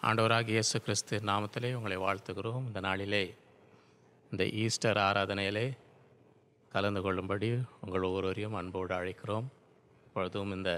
ஆண்டவராகிய இயேசு கிறிஸ்து நாமத்திலே உங்களை வாழ்த்துகிறோம் இந்த நாளிலே இந்த ஈஸ்டர் ஆராதனையிலே கலந்து கொள்ளும்படி உங்கள் ஒவ்வொருவரையும் அன்போடு அழைக்கிறோம் இப்பொழுதும் இந்த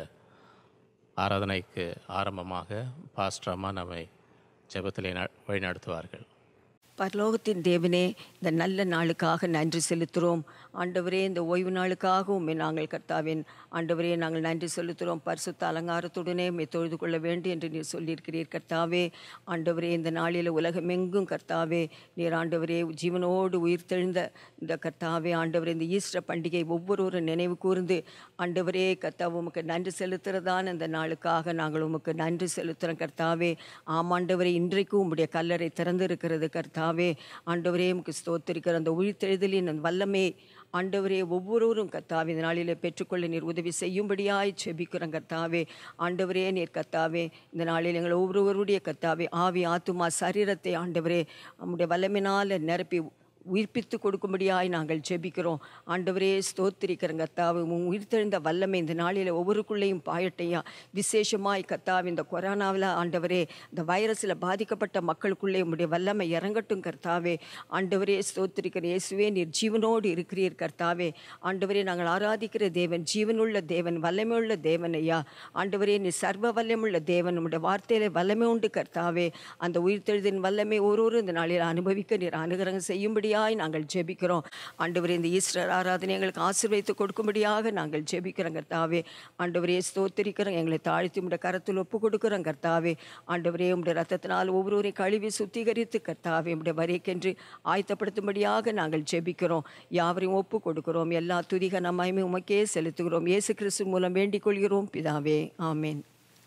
ஆராதனைக்கு ஆரம்பமாக பாஸ்டர் அம்மா நம்மை ஜெபத்திலே ந- வழிநடத்துவார்கள் பரலோகத்தின் தேவனே இந்த நல்ல நாளுக்காக நன்றி செலுத்துகிறோம் ஆண்டவரே இந்த ஓய்வு நாளுக்காக உண்மை நாங்கள் கர்த்தாவின் ஆண்டவரே நாங்கள் நன்றி செலுத்துகிறோம் பரிசுத்த அலங்காரத்துடனே உம்மை தொழுது கொள்ள வேண்டும் என்று நீர் சொல்லியிருக்கிறீர் கர்த்தாவே ஆண்டவரே இந்த நாளில் உலகமெங்கும் கர்த்தாவே நீர் ஆண்டவரே ஜீவனோடு உயிர் தெழுந்த இந்த கர்த்தாவே ஆண்டவரே இந்த ஈஸ்டர் பண்டிகை ஒவ்வொருவரும் நினைவு கூர்ந்து ஆண்டவரே கர்த்தாவே உமக்கு நன்றி செலுத்துறதான இந்த நாளுக்காக நாங்கள் உமக்கு நன்றி செலுத்துகிறோம் கர்த்தாவே ஆமாண்டவரே இன்றைக்கும் உம்முடைய கல்லறை திறந்திருக்கிறது கர்த்தாவே ஆண்டவரே உமக்கு ஸ்தோத்திருக்கிற அந்த உயிர்த்தெழுதலின் அந்த வல்லமே ஆண்டவரே ஒவ்வொருவரும் கர்த்தாவே இந்த நாளிலே பெற்றுக்கொள்ள நீர் உதவி செய்யும்படியாய் செபிக்கிறோம் கர்த்தாவே ஆண்டவரே நீர் கர்த்தாவே இந்த நாளில் எங்கள் ஒவ்வொருவருடைய கர்த்தாவே ஆவி ஆத்துமா சரீரத்தை ஆண்டவரே நம்முடைய வல்லமினால் நிரப்பி உயிர்ப்பித்து கொடுக்கும்படியாய் நாங்கள் ஜெபிக்கிறோம் ஆண்டவரே ஸ்தோத்திரிக்கிறோம் கர்த்தாவே உம் உயிர்த்தெழுந்த வல்லமை இந்த நாளில் ஒவ்வொருக்குள்ளேயும் பாயட்டையா விசேஷமாய் கர்த்தாவே இந்த கொரோனாவில் ஆண்டவரே இந்த வைரஸில் பாதிக்கப்பட்ட மக்களுக்குள்ளே உம்முடைய வல்லமை இறங்கட்டும் கர்த்தாவே ஆண்டவரே ஸ்தோத்திரிக்கிற இயேசுவே நீர் ஜீவனோடு இருக்கிறீர் கர்த்தாவே ஆண்டவரே நாங்கள் ஆராதிக்கிற தேவன் ஜீவனுள்ள தேவன் வல்லமையுள்ள தேவன் ஐயா ஆண்டவரே நீ சர்வ வல்லமுள்ள தேவன் உம்முடைய வார்த்தையில வல்லமை உண்டு கர்த்தாவே அந்த உயிர்த்தெழுதின் வல்லமை ஒருவரும் இந்த நாளில் அனுபவிக்க நீர் அனுகிரகம் செய்யும்படியாய் நாங்கள் ஜெபிக்கிறோம் ஆண்டவரே இந்த ஈஸ்டர் ஆராதனை எங்களுக்கு ஆசீர்வதித்து கொடுக்கும்படியாக நாங்கள் ஜெபிக்கிறோம் கர்த்தாவே ஆண்டவரே ஸ்தோத்திரிக்கிறோம் எங்களை தாழ்த்தி உடைய கரத்தில் ஒப்பு கொடுக்கிறோம் கர்த்தாவே ஆண்டவரே உடைய ரத்தத்தினால் ஒவ்வொருவரையும் கழுவி சுத்திகரித்து கர்த்தாவே உடைய வரைக்கென்று ஆயத்தப்படுத்தும்படியாக நாங்கள் ஜெபிக்கிறோம் யாவரையும் ஒப்பு கொடுக்கிறோம் எல்லா துதிக நம்மையுமே உமக்கே செலுத்துகிறோம் இயேசு கிறிஸ்து மூலம் வேண்டிக் கொள்கிறோம் பிதாவே ஆமென்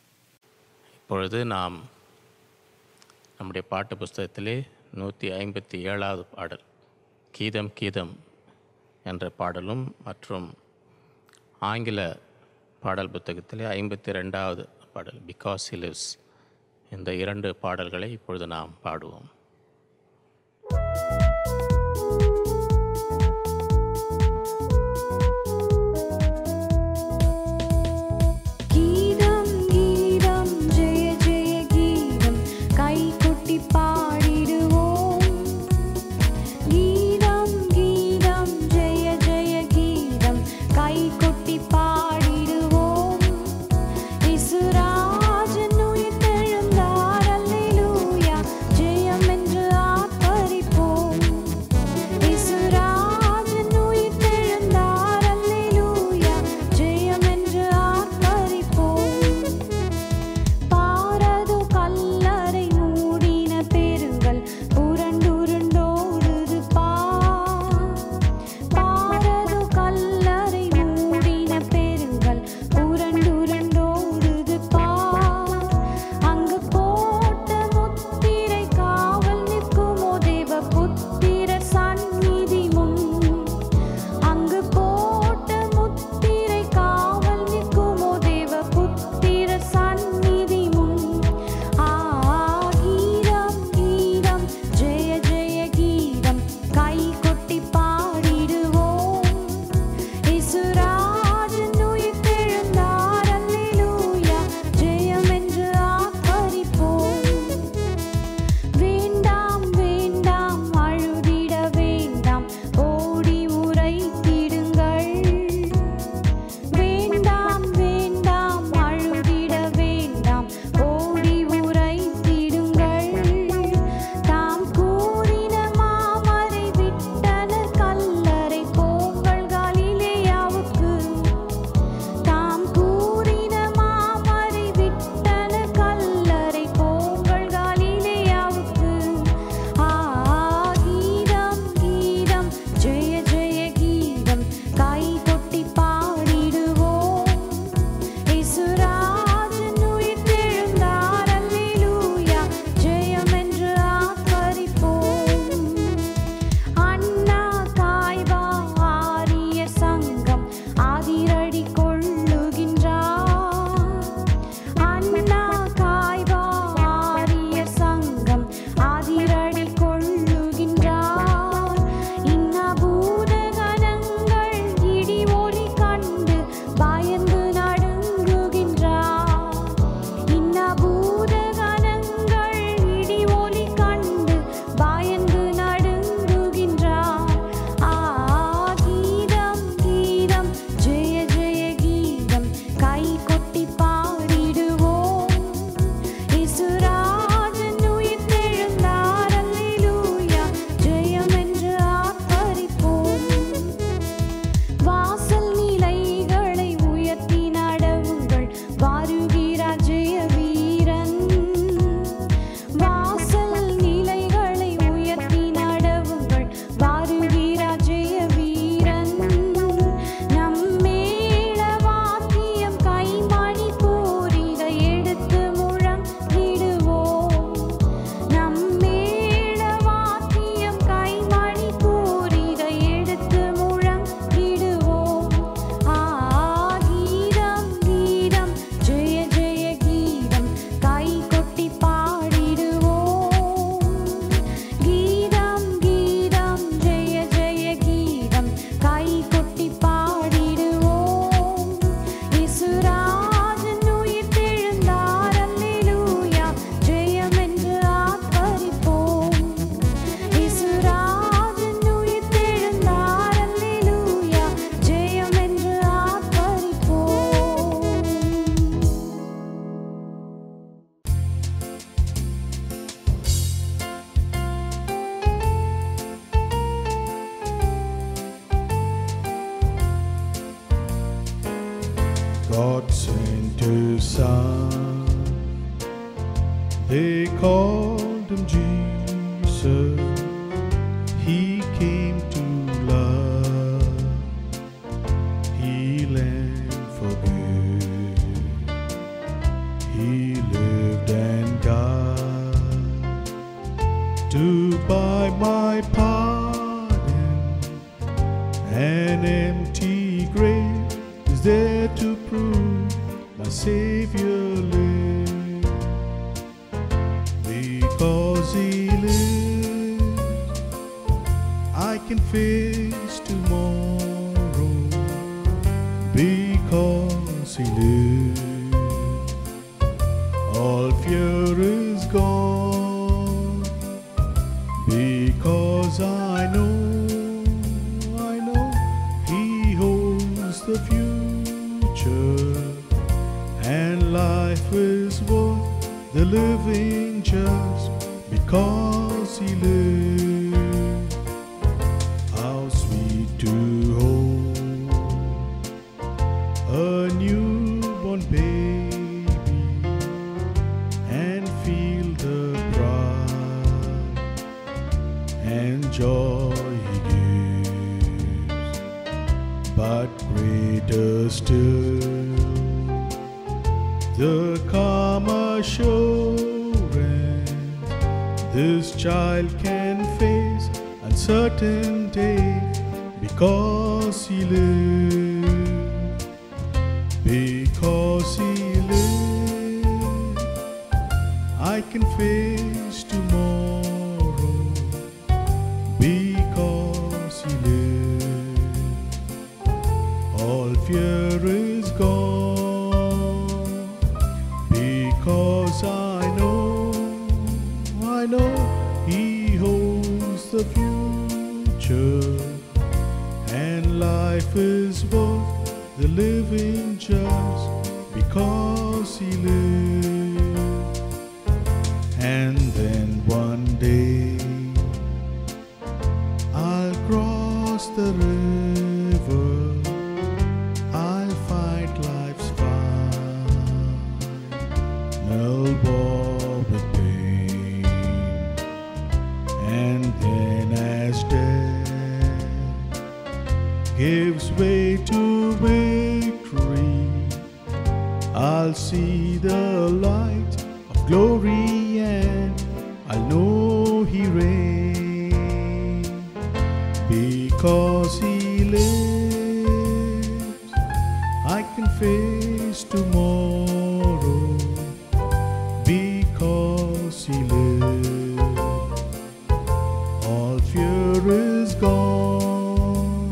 இப்பொழுது நாம் நம்முடைய பாட்டு புஸ்தகத்திலே நூற்றி ஐம்பத்தி ஏழாவது பாடல் கீதம் கீதம் என்ற பாடலும் மற்றும் ஆங்கில பாடல் புத்தகத்திலே ஐம்பத்தி ரெண்டாவது பாடல் பிகாஸ் he lives இந்த இரண்டு பாடல்களை இப்பொழுது நாம் பாடுவோம் கீதம் கீதம் ஜெய ஜெய கீதம் கைகொட்டி பாடிடுவோம் கீதம் கீதம் ஜெய ஜெய கீதம் கைகொட்டி பாடிடுவோம் இசுராஜன் உயிர்த்தெழுந்தார் அல்லேலூயா ஜெயம் They called him Jesus. He came to love, heal and forgive. He lived and died to buy my pardon. An empty grave is there to prove my Savior lives. Because He lives, I can face tomorrow. Because He lives, all fear is gone. Because I know, I know He holds the future, and life is worth the living just because He lives. How sweet to hold a newborn baby and feel the pride and joy he gives, but greater still the calm assurance this child can face uncertain days because he lives, because he lives. I can face tomorrow because he lives. All fear is gone because I know, I know he holds the future and life is worth the living just because he lives. And then one day I'll cross the river. I'll fight life's final war with pain. And then as death gives way to victory, I'll see the light of glory and I'll know He reigns because He lives. I can face tomorrow because He lives. All fear is gone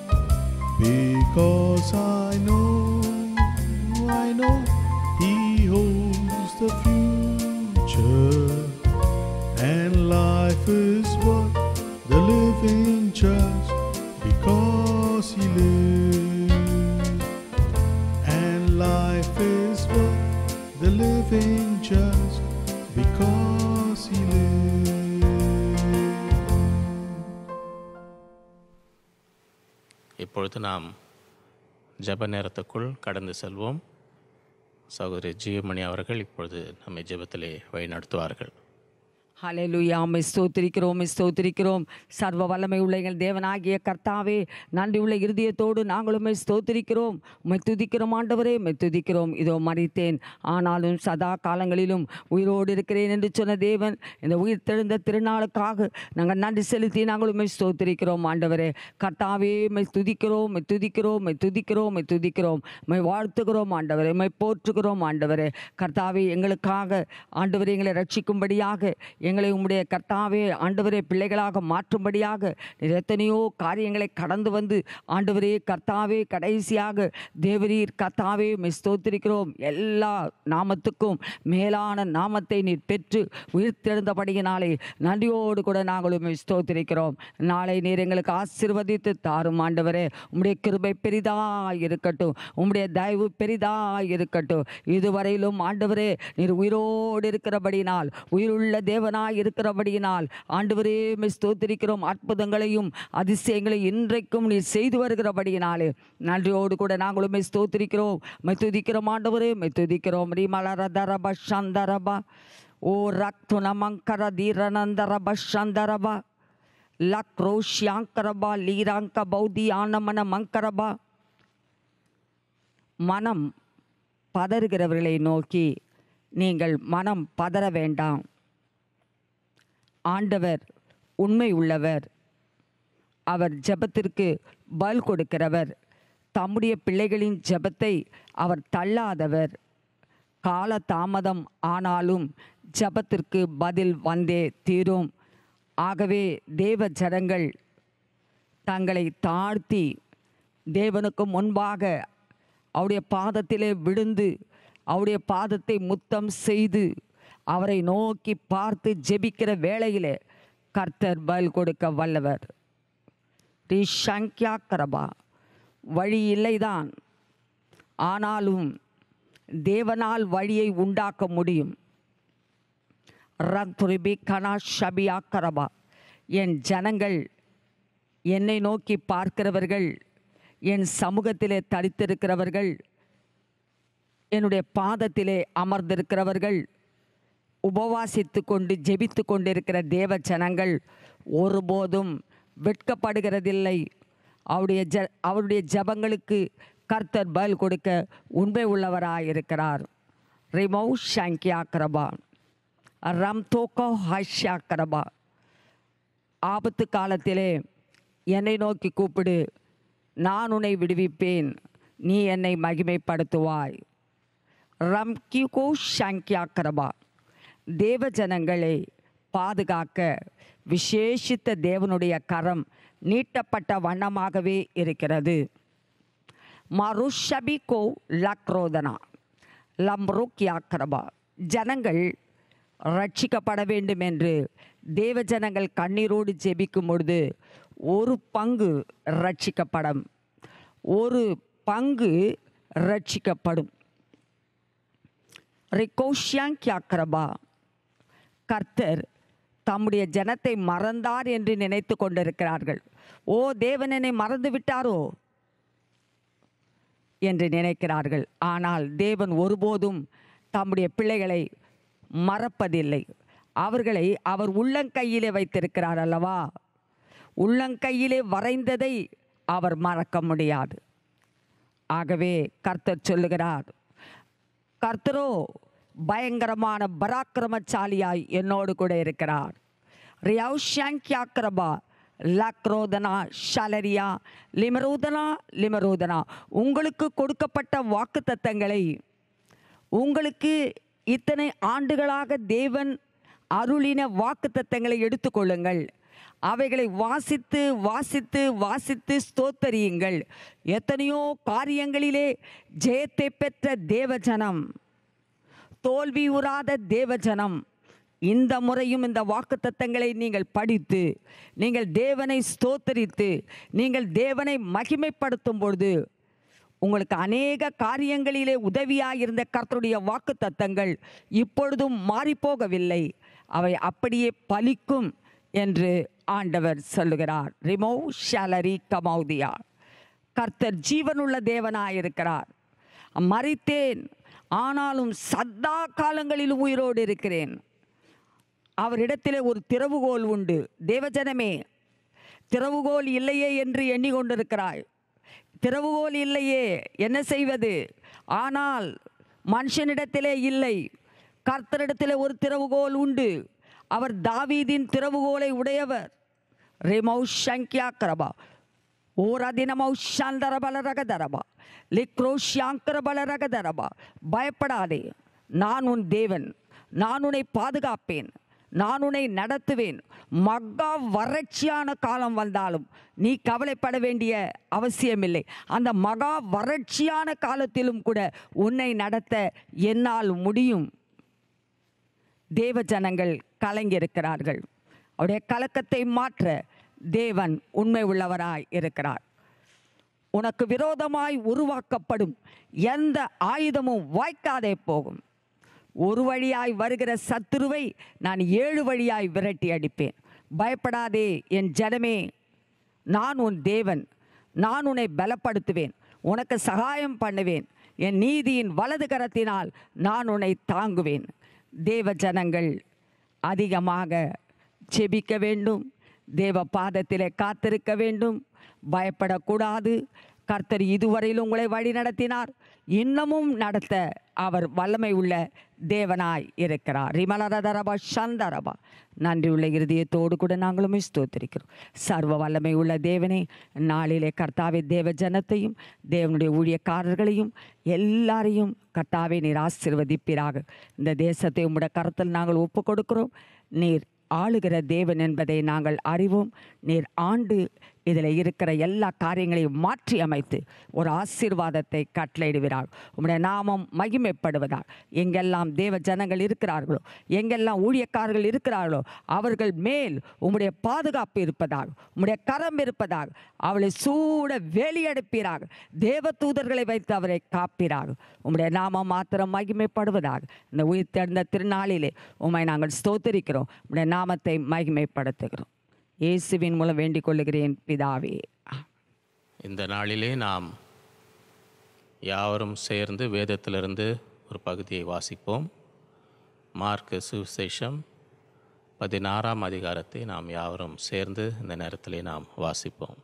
because I know, I know He holds the future and life is worth the living just because He lives. And life is worth the living just because He lives. இப்பொழுது நாம் ஜெப நேரத்துக்குள் கடந்து செல்வோம் சகோதரி ஜீவமணி அவர்கள் இப்பொழுது நம்மை ஜெபத்திலே வழிநடத்துவார்கள் ஹalleluya உம்மை ஸ்தோத்திரிக்கிறோம் உம்மை ஸ்தோத்திரிக்கிறோம் சர்வ வல்லமை உள்ள எங்கள் தேவனாகிய கர்த்தாவே நன்றி உள்ள இருதயத்தோடு நாங்கள் உம்மை ஸ்தோத்திரிக்கிறோம் உம்மை துதிக்கிறோம் ஆண்டவரே உம்மை துதிக்கிறோம் இதோ மறித்தேன் ஆனாலும் சதா காலங்களிலும் உயிரோடு இருக்கிறேன் என்று சொன்ன தேவன் இந்த உயிர் தெழுந்த திருநாளுக்காக நாங்கள் நன்றி செலுத்தி நாங்கள் உம்மை ஸ்தோத்திரிக்கிறோம் ஆண்டவரே கர்த்தாவே உம்மை துதிக்கிறோம் உம்மை துதிக்கிறோம் உம்மை துதிக்கிறோம் உம்மை துதிக்கிறோம் உம்மை வாழ்த்துகிறோம் ஆண்டவரே உம்மை போற்றுகிறோம் ஆண்டவரே கர்த்தாவே எங்களுக்காக ஆண்டவரே எங்களை ரட்சிக்கும்படியாக எங்களை உம்முடைய கர்த்தாவே ஆண்டவரே பிள்ளைகளாக மாற்றும்படியாக நீர் எத்தனையோ காரியங்களை கடந்து வந்து ஆண்டவரே கர்த்தாவே கடைசியாக தேவரீர் கர்த்தாவே உம்மை ஸ்தோத்திரிக்கிறோம் எல்லா நாமத்துக்கும் மேலான நாமத்தை நீர் பெற்று உயிர்த்தெழுந்தபடியினாலே நன்றியோடு கூட நாங்கள் உம்மை ஸ்தோத்திரிக்கிறோம் நாளை நீர் எங்களுக்கு ஆசீர்வதித்து தாரும் ஆண்டவரே உம்முடைய கிருபை பெரிதாய் இருக்கட்டும் உம்முடைய தயவு பெரிதாய் இருக்கட்டும் இதுவரையிலும் ஆண்டவரே நீர் உயிரோடு இருக்கிறபடியினால் உயிருள்ள தேவனாய் இருக்கிறபடியினால் ஆண்டவரே உம்மை ஸ்தோத்திரிக்கிறோம் அற்புதங்களையும் அதிசயங்களையும் இன்றைக்கும் நீர் செய்து வருகிறபடியினாலே நன்றியோடு கூட நாங்கள் உம்மை ஸ்தோத்திரிக்கிறோம் உம்மை துதிக்கிறோம் ஆண்டவரே உம்மை துதிக்கிறோம் ரீமலரதரப சந்தரபா ಓ ರಕ್ತುನ ಮಂಕರ ಧೀರನಂದರ ಬಶಂದರಬ ಲಕ್ರೋಶ್ಯಾಂಕರಬ ಲೀರಾಂಕ ಬೌದಿ ஆனமன மங்கரப மனம் பதறுகிறவர்களை நோக்கி நீங்கள் மனம் பதற வேண்டாம் ஆண்டவர் உண்மை உள்ளவர் அவர் ஜெபத்திற்கு பல் கொடுக்கிறவர் தம்முடைய பிள்ளைகளின் ஜெபத்தை அவர் தள்ளாதவர் கால தாமதம் ஆனாலும் ஜெபத்திற்கு பதில் வந்தே தீரும் ஆகவே தேவ ஜனங்கள் தங்களை தாழ்த்தி தேவனுக்கு முன்பாக அவருடைய பாதத்திலே விழுந்து அவருடைய பாதத்தை முத்தம் செய்து அவரை நோக்கி பார்த்து ஜெபிக்கிற வேளையிலே கர்த்தர் பல் கொடுக்க வல்லவர் ரிஷங்கியா கரபா வழி இல்லைதான் ஆனாலும் தேவனால் வழியை உண்டாக்க முடியும் ரத்துரிபி கனா ஷபியா கரபா என் ஜனங்கள் என்னை நோக்கி பார்க்கிறவர்கள் என் சமூகத்திலே தரித்திருக்கிறவர்கள் என்னுடைய பாதத்திலே அமர்ந்திருக்கிறவர்கள் உபவாசித்து கொண்டு ஜெபித்து கொண்டிருக்கிற தேவ ஜனங்கள் ஒருபோதும் வெட்கப்படுகிறதில்லை அவருடைய ஜ அவருடைய ஜபங்களுக்கு கர்த்தர் பதில் கொடுக்க உண்மை உள்ளவராயிருக்கிறார் ரிமௌ ஷங்கியா கரபா ரம் தோக்கோ ஹஷ்யா கரபா ஆபத்து காலத்திலே என்னை நோக்கி கூப்பிடு நான் உன்னை விடுவிப்பேன் நீ என்னை மகிமைப்படுத்துவாய் ரம் கிகோ ஷங்கியா கரபா தேவ ஜனங்களை பாதுகாக்க விசேஷித்த தேவனுடைய கரம் நீட்டப்பட்ட வண்ணமாகவே இருக்கிறது மருஷபிகோ லக்ரோதனா லம்ருக்யாக்கரபா ஜனங்கள் ரட்சிக்கப்பட வேண்டும் என்று தேவ ஜனங்கள் கண்ணீரோடு ஜெபிக்கும் பொழுது ஒரு பங்கு ரட்சிக்கப்படும் ஒரு பங்கு ரட்சிக்கப்படும் ரிகோஷியாங்கியாக்கரபா கர்த்தர் தம்முடைய ஜனத்தை மறந்தார் என்று நினைத்து கொண்டிருக்கிறார்கள் ஓ தேவன் என்னை மறந்து விட்டாரோ என்று நினைக்கிறார்கள் ஆனால் தேவன் ஒருபோதும் தம்முடைய பிள்ளைகளை மறப்பதில்லை அவர்களை அவர் உள்ளங்கையிலே வைத்திருக்கிறார் அல்லவா உள்ளங்கையிலே வரைந்ததை அவர் மறக்க முடியாது ஆகவே கர்த்தர் சொல்லுகிறார் கர்த்தரோ பயங்கரமான பராக்கிரமசாலியாய் என்னோடு கூட இருக்கிறார் ரியாக்ரபா லக்ரோதனா ஷலரியா லிமரோதனா லிமரோதனா உங்களுக்கு கொடுக்கப்பட்ட வாக்கு தத்தங்களை உங்களுக்கு இத்தனை ஆண்டுகளாக தேவன் அருளின வாக்கு தத்தங்களை எடுத்துக்கொள்ளுங்கள் அவைகளை வாசித்து வாசித்து வாசித்து ஸ்தோத்தரியுங்கள் எத்தனையோ காரியங்களிலே ஜெயத்தை பெற்ற தேவஜனம் தோல்வி உறாத தேவஜனம் இந்த முறையும் இந்த வாக்குத்தத்தங்களை நீங்கள் படித்து நீங்கள் தேவனை ஸ்தோத்தரித்து நீங்கள் தேவனை மகிமைப்படுத்தும் பொழுது உங்களுக்கு அநேக காரியங்களிலே உதவியாக இருந்த கர்த்தருடைய வாக்குத்தத்தங்கள் இப்பொழுதும் மாறிப்போகவில்லை அவை அப்படியே பலிக்கும் என்று ஆண்டவர் சொல்லுகிறார் ரிமோ ஷாலரி கமௌதியா கர்த்தர் ஜீவனுள்ள தேவனாயிருக்கிறார் மறித்தேன் ஆனாலும் சதா காலங்களில் உயிரோடு இருக்கிறேன் அவரிடத்திலே ஒரு திறவுகோல் உண்டு தேவஜனமே திறவுகோல் இல்லையே என்று எண்ணிக்கொண்டிருக்கிறாய் திறவுகோல் இல்லையே என்ன செய்வது ஆனால் மனுஷனிடத்திலே இல்லை கர்த்தரிடத்திலே ஒரு திறவுகோல் உண்டு அவர் தாவீதின் திறவுகோலை உடையவர் ரெமௌ சங்கியா கரபா ஓரதினமௌ சாந்தர பலரகதரபா லிக்ரோஷாங்கர பலரகதரபா பயப்படாதே நான் உன் தேவன் நான் உன்னை பாதுகாப்பேன் நான் உன்னை நடத்துவேன் மகா வறட்சியான காலம் வந்தாலும் நீ கவலைப்பட வேண்டிய அவசியமில்லை அந்த மகா வறட்சியான காலத்திலும் கூட உன்னை நடத்த என்னால் முடியும் தேவ ஜனங்கள் கலங்கியிருக்கிறார்கள் அவருடைய கலக்கத்தை மாற்ற தேவன் உண்மை உள்ளவராய் இருக்கிறார் உனக்கு விரோதமாய் உருவாக்கப்படும் எந்த ஆயுதமும் வாய்க்காதே போகும் ஒரு வழியாய் வருகிற சத்துருவை நான் ஏழு வழியாய் விரட்டி அடிப்பேன் பயப்படாதே என் ஜனமே நான் உன் தேவன் நான் உன்னை பலப்படுத்துவேன் உனக்கு சகாயம் பண்ணுவேன் என் நீதியின் வலது கரத்தினால் நான் உன்னை தாங்குவேன் தேவ ஜனங்கள் அதிகமாக செபிக்க வேண்டும் தேவ பாதத்திலே காத்திருக்க வேண்டும் பயப்படக்கூடாது கர்த்தர் இதுவரையில் உங்களை வழி நடத்தினார் இன்னமும் நடத்த அவர் வல்லமை உள்ள தேவனாய் இருக்கிறார் ரிமலரதரபா சந்தரபா நன்றி உள்ள இருதயத்தோடு கூட நாங்களும் ஸ்தோத்திரிக்கிறோம் சர்வ வல்லமை உள்ள தேவனே நாளிலே கர்த்தாவே தேவ ஜனத்தையும் தேவனுடைய ஊழியக்காரர்களையும் எல்லாரையும் கர்த்தாவே நீர் ஆசீர்வதிப்பீராக இந்த தேசத்தை உம்முடைய கருத்தில் நாங்கள் ஒப்பு கொடுக்கிறோம் நீர் ஆளுகிற தேவன் என்பதை நாங்கள் அறிவோம் நீர் ஆண்டு இதில் இருக்கிற எல்லா காரியங்களையும் மாற்றி அமைத்து ஒரு ஆசீர்வாதத்தை கட்டளையிடுகிறார் உம்முடைய நாமம் மகிமைப்படுவதால் எங்கெல்லாம் தேவ ஜனங்கள் இருக்கிறார்களோ எங்கெல்லாம் ஊழியக்காரர்கள் இருக்கிறார்களோ அவர்கள் மேல் உம்முடைய பாதுகாப்பு இருப்பதாக உம்முடைய கரம் இருப்பதாக அவளை சூட வேலியெடுப்பீராக தேவ தூதர்களை வைத்து அவரை காப்பீராக உம்முடைய நாமம் மாத்திரம் மகிமைப்படுவதாக இந்த உயிர் தேர்ந்த திருநாளிலே உம்மை நாங்கள் ஸ்தோத்தரிக்கிறோம் உம்முடைய நாமத்தை மகிமைப்படுத்துகிறோம் இயேசுவின் மூலம் வேண்டிக் கொள்ளுகிறேன் பிதாவே இந்த நாளிலே நாம் யாவரும் சேர்ந்து வேதத்திலிருந்து ஒரு பகுதியை வாசிப்போம் மார்க்கு சுவிசேஷம் பதினாறாம் அதிகாரத்தை நாம் யாவரும் சேர்ந்து இந்த நேரத்திலே நாம் வாசிப்போம்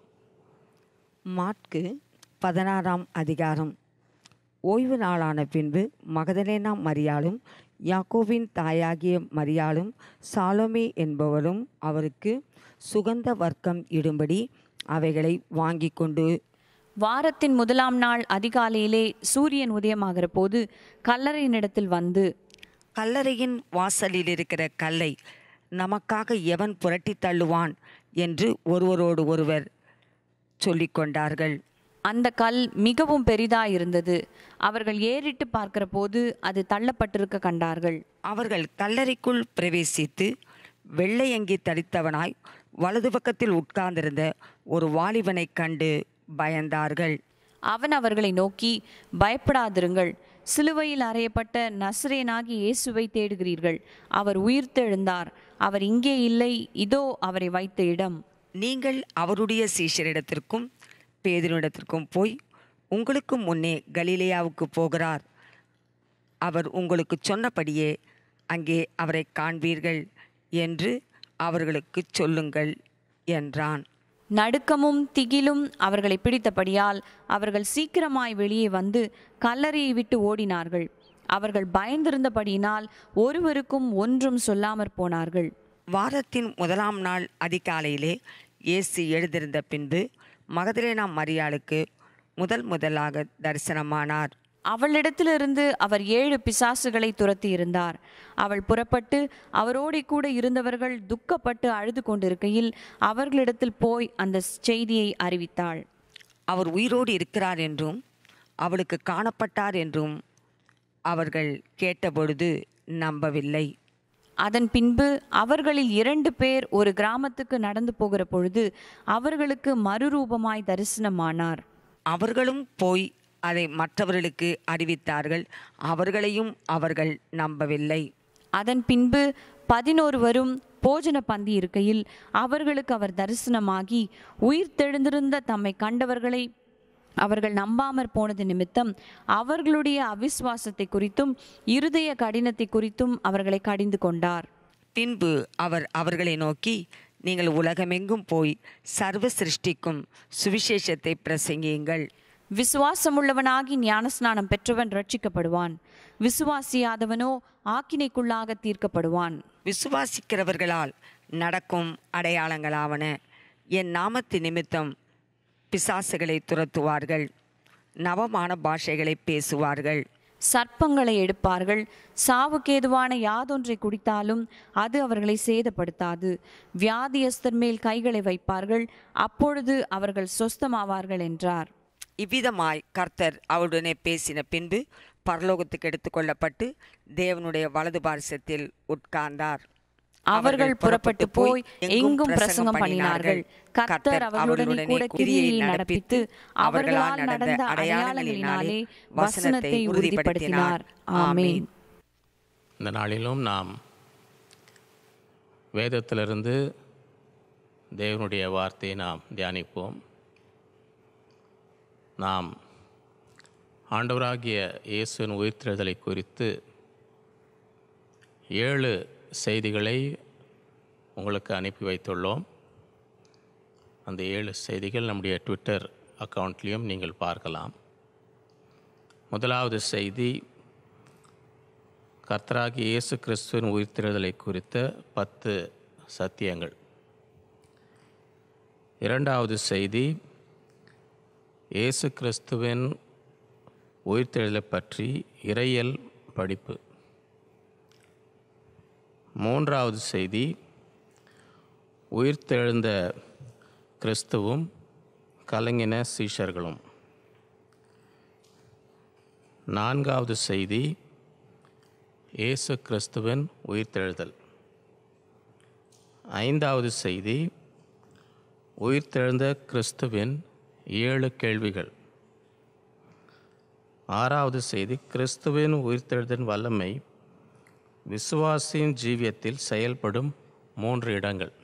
மாற்கு பதினாறாம் அதிகாரம் ஓய்வு நாளான பின்பு மகதலேனா மரியாளும் யாக்கோவின் தாயாகிய மரியாளும் சாலோமே என்பவரும் அவருக்கு சுகந்த வர்க்கம் இடும்படி அவைகளை வாங்கி கொண்டு வாரத்தின் முதலாம் நாள் அதிகாலையிலே சூரியன் உதயமாகிற போது கல்லறையினிடத்தில் வந்து கல்லறையின் வாசலில் இருக்கிற கல்லை நமக்காக எவன் புரட்டி தள்ளுவான் என்று ஒருவரோடு ஒருவர் சொல்லிக் கொண்டார்கள் அந்த கல் மிகவும் பெரிதாயிருந்தது அவர்கள் ஏறிட்டு பார்க்கிற போது அது தள்ளப்பட்டிருக்க கண்டார்கள் அவர்கள் கல்லறைக்குள் பிரவேசித்து வெள்ளையங்கி தரித்தவனாய் வலது பக்கத்தில் உட்கார்ந்திருந்த ஒரு வாலிபனைக் கண்டு பயந்தார்கள் அவன் அவர்களை நோக்கி பயப்படாதிருங்கள் சிலுவையில் அறையப்பட்ட நஸ்ரேனாகி இயேசுவை தேடுகிறீர்கள் அவர் உயிர்த்தெழுந்தார் அவர் இங்கே இல்லை இதோ அவரை வைத்த இடம் நீங்கள் அவருடைய சீஷரிடத்திற்கும் பேதரிடத்திற்கும் போய் உங்களுக்கு முன்னே கலிலேயாவுக்கு போகிறார் அவர் உங்களுக்கு சொன்னபடியே அங்கே அவரை காண்பீர்கள் என்று அவர்களுக்கு சொல்லுங்கள் என்றான் நடுக்கமும் திகிலும் அவர்களை பிடித்தபடியால் அவர்கள் சீக்கிரமாய் வெளியே வந்து கல்லறையை விட்டு ஓடினார்கள் அவர்கள் பயந்திருந்தபடியினால் ஒருவருக்கும் ஒன்றும் சொல்லாமற் போனார்கள் வாரத்தின் முதலாம் நாள் அதிகாலையிலே இயேசு எழுந்திருந்த பின்பு மகதலேனா மரியாளுக்கு முதல் முதலாக தரிசனமானார் அவளிடத்திலிருந்து அவர் ஏழு பிசாசுகளை துரத்தி இருந்தார் அவள் புறப்பட்டு அவரோடே கூட இருந்தவர்கள் துக்கப்பட்டு அழுது கொண்டிருக்கையில் அவர்களிடத்தில் போய் அந்த செய்தியை அறிவித்தாள் அவர் உயிரோடு இருக்கிறார் என்றும் அவளுக்கு காணப்பட்டார் என்றும் அவர்கள் கேட்டபொழுது நம்பவில்லை அதன் பின்பு அவர்களில் இரண்டு பேர் ஒரு கிராமத்துக்கு நடந்து போகிற பொழுது அவர்களுக்கு மறுரூபமாய் தரிசனமானார் அவர்களும் போய் அதை மற்றவர்களுக்கு அறிவித்தார்கள் அவர்களையும் அவர்கள் நம்பவில்லை அதன் பின்பு பதினோருவரும் போஜன பந்தி இருக்கையில் அவர்களுக்கு அவர் தரிசனமாகி உயிர் தெழுந்திருந்த தம்மை கண்டவர்களை அவர்கள் நம்பாமற் போனது நிமித்தம் அவர்களுடைய அவிசுவாசத்தை குறித்தும் இருதய கடினத்தை குறித்தும் அவர்களை கடிந்து கொண்டார் பின்பு அவர் அவர்களை நோக்கி நீங்கள் உலகமெங்கும் போய் சர்வ சிருஷ்டிக்கும் சுவிசேஷத்தை பிரசங்கியுங்கள் விசுவாசமுள்ளவனாகி ஞானஸ்நானம் பெற்றவன் ரட்சிக்கப்படுவான் விசுவாசியாதவனோ ஆக்கினைக்குள்ளாக தீர்க்கப்படுவான் விசுவாசிக்கிறவர்களால் நடக்கும் அடையாளங்களாவன என் நாமத்து நிமித்தம் பிசாசுகளை துரத்துவார்கள் நவமான பாஷைகளை பேசுவார்கள் சர்ப்பங்களை எடுப்பார்கள் சாவுக்கேதுவான யாதொன்றை குடித்தாலும் அது அவர்களை சேதப்படுத்தாது வியாதியஸ்தர் மேல் கைகளை வைப்பார்கள் அப்பொழுது அவர்கள் சொஸ்தமாவார்கள் என்றார் இவ்விதமாய் கர்த்தர் அவருடனே பேசின பின்பு பரலோகத்துக்கு எடுத்துக்கொள்ளப்பட்டு தேவனுடைய வலது பாரசத்தில் உட்கார்ந்தார் அவர்கள் புறப்பட்டு போய் எங்கும் பிரசங்கம் பண்ணினார்கள் கர்த்தர் அவர்களுடனே கூட கிரியை நடப்பித்து அவர்களால் நடந்த அடையாளங்களினாலே வசனத்தை உறுதிப்படுத்தினார் ஆமென் இந்த நாளிலும் நாம் வேதத்திலிருந்து தேவனுடைய வார்த்தையை நாம் தியானிப்போம் நாம் ஆண்டவராகிய இயேசுவின் உயிர்த்தெழுதலை குறித்து ஏழு செய்திகளை உங்களுக்கு அனுப்பி வைத்துள்ளோம் அந்த ஏழு செய்திகள் நம்முடைய ட்விட்டர் அக்கவுண்ட்லேயும் நீங்கள் பார்க்கலாம் முதலாவது செய்தி கர்த்தராகிய இயேசு கிறிஸ்துவின் உயிர்த்தெழுதலை குறித்த பத்து சத்தியங்கள் இரண்டாவது செய்தி இயேசு கிறிஸ்துவின் உயிர்த்தெழுதலை பற்றி இறையியல் படிப்பு மூன்றாவது செய்தி உயிர்த்தெழுந்த கிறிஸ்துவும் கலங்கின சீஷர்களும் நான்காவது செய்தி இயேசு கிறிஸ்துவின் உயிர்த்தெழுதல் ஐந்தாவது செய்தி உயிர்த்தெழுந்த கிறிஸ்துவின் ஏழு கேள்விகள் ஆறாவது செய்தி கிறிஸ்துவின் உயிர்த்தெழுதலின் வல்லமை விசுவாசியின் ஜீவியத்தில் செயல்படும் மூன்று இடங்கள்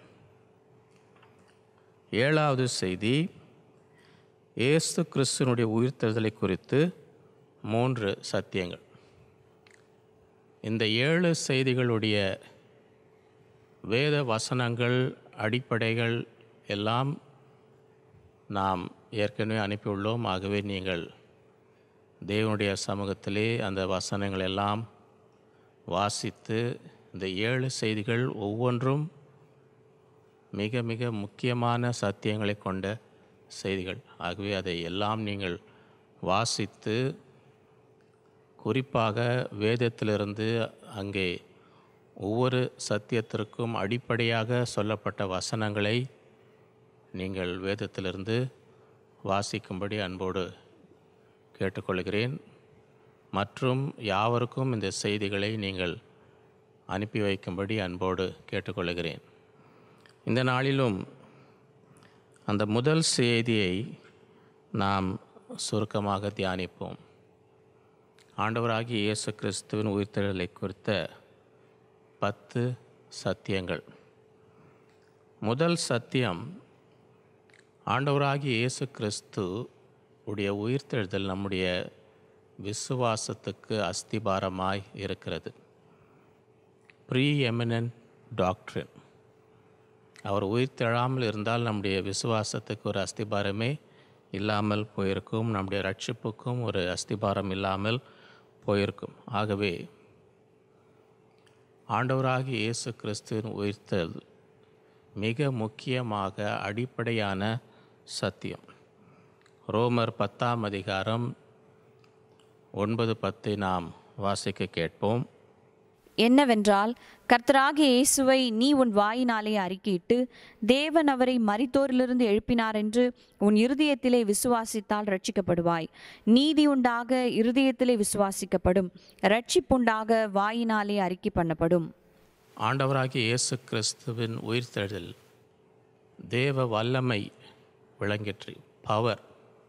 ஏழாவது செய்தி இயேசு கிறிஸ்துவனுடைய உயிர்த்தெழுதலை குறித்து மூன்று சத்தியங்கள் இந்த ஏழு செய்திகளுடைய வேத வசனங்கள் அடிப்படைகள் எல்லாம் நாம் ஏற்கனவே அனுப்பியுள்ளோம் ஆகவே நீங்கள் தேவனுடைய சமூகத்திலே அந்த வசனங்கள் எல்லாம் வாசித்து இந்த ஏழு செய்திகள் ஒவ்வொன்றும் மிக மிக முக்கியமான சத்தியங்களை கொண்ட செய்திகள் ஆகவே அதை எல்லாம் நீங்கள் வாசித்து குறிப்பாக வேதத்திலிருந்து அங்கே ஒவ்வொரு சத்தியத்திற்கும் அடிப்படையாக சொல்லப்பட்ட வசனங்களை நீங்கள் வேதத்திலிருந்து வாசிக்கும்படி அன்போடு கேட்டுக்கொள்கிறேன் மற்றும் யாவருக்கும் இந்த செய்திகளை நீங்கள் அனுப்பி வைக்கும்படி அன்போடு கேட்டுக்கொள்கிறேன் இந்த நாளிலும் அந்த முதல் செய்தியை நாம் சுருக்கமாக தியானிப்போம் ஆண்டவராகிய இயேசு கிறிஸ்துவின் உயிர்த்தெழுதலை குறித்த பத்து சத்தியங்கள் முதல் சத்தியம் ஆண்டவராகிய இயேசு கிறிஸ்து உடைய உயிர்த்தெழுதல் நம்முடைய விசுவாசத்துக்கு அஸ்திபாரமாய் இருக்கிறது ப்ரீ எமினன்ட் டாக்டரின் அவர் உயிர் தெழாமல் இருந்தால் நம்முடைய விசுவாசத்துக்கு ஒரு அஸ்திபாரமே இல்லாமல் போயிருக்கும் நம்முடைய ரட்சிப்புக்கும் ஒரு அஸ்திபாரம் இல்லாமல் போயிருக்கும் ஆகவே ஆண்டவராகிய இயேசு கிறிஸ்துவின் உயிர்த்தல் மிக முக்கியமாக அடிப்படையான சத்தியம் ரோமர் பத்தாம் அதிகாரம் ஒன்பது பத்தை நாம் வாசிக்க கேட்போம் என்னவென்றால் கர்த்தராகிய இயேசுவை நீ உன் வாயினாலே அறிக்கையிட்டு தேவன் அவரை மரித்தோரிலிருந்து எழுப்பினார் என்று உன் இருதயத்திலே விசுவாசித்தால் ரட்சிக்கப்படுவாய் நீதி உண்டாக இருதயத்திலே விசுவாசிக்கப்படும் ரட்சிப்புண்டாக வாயினாலே அறிக்கை பண்ணப்படும் ஆண்டவராகிய இயேசு கிறிஸ்துவின் உயிர்த்தெழுதல் தேவ வல்லமை விளங்கிற்று பவர்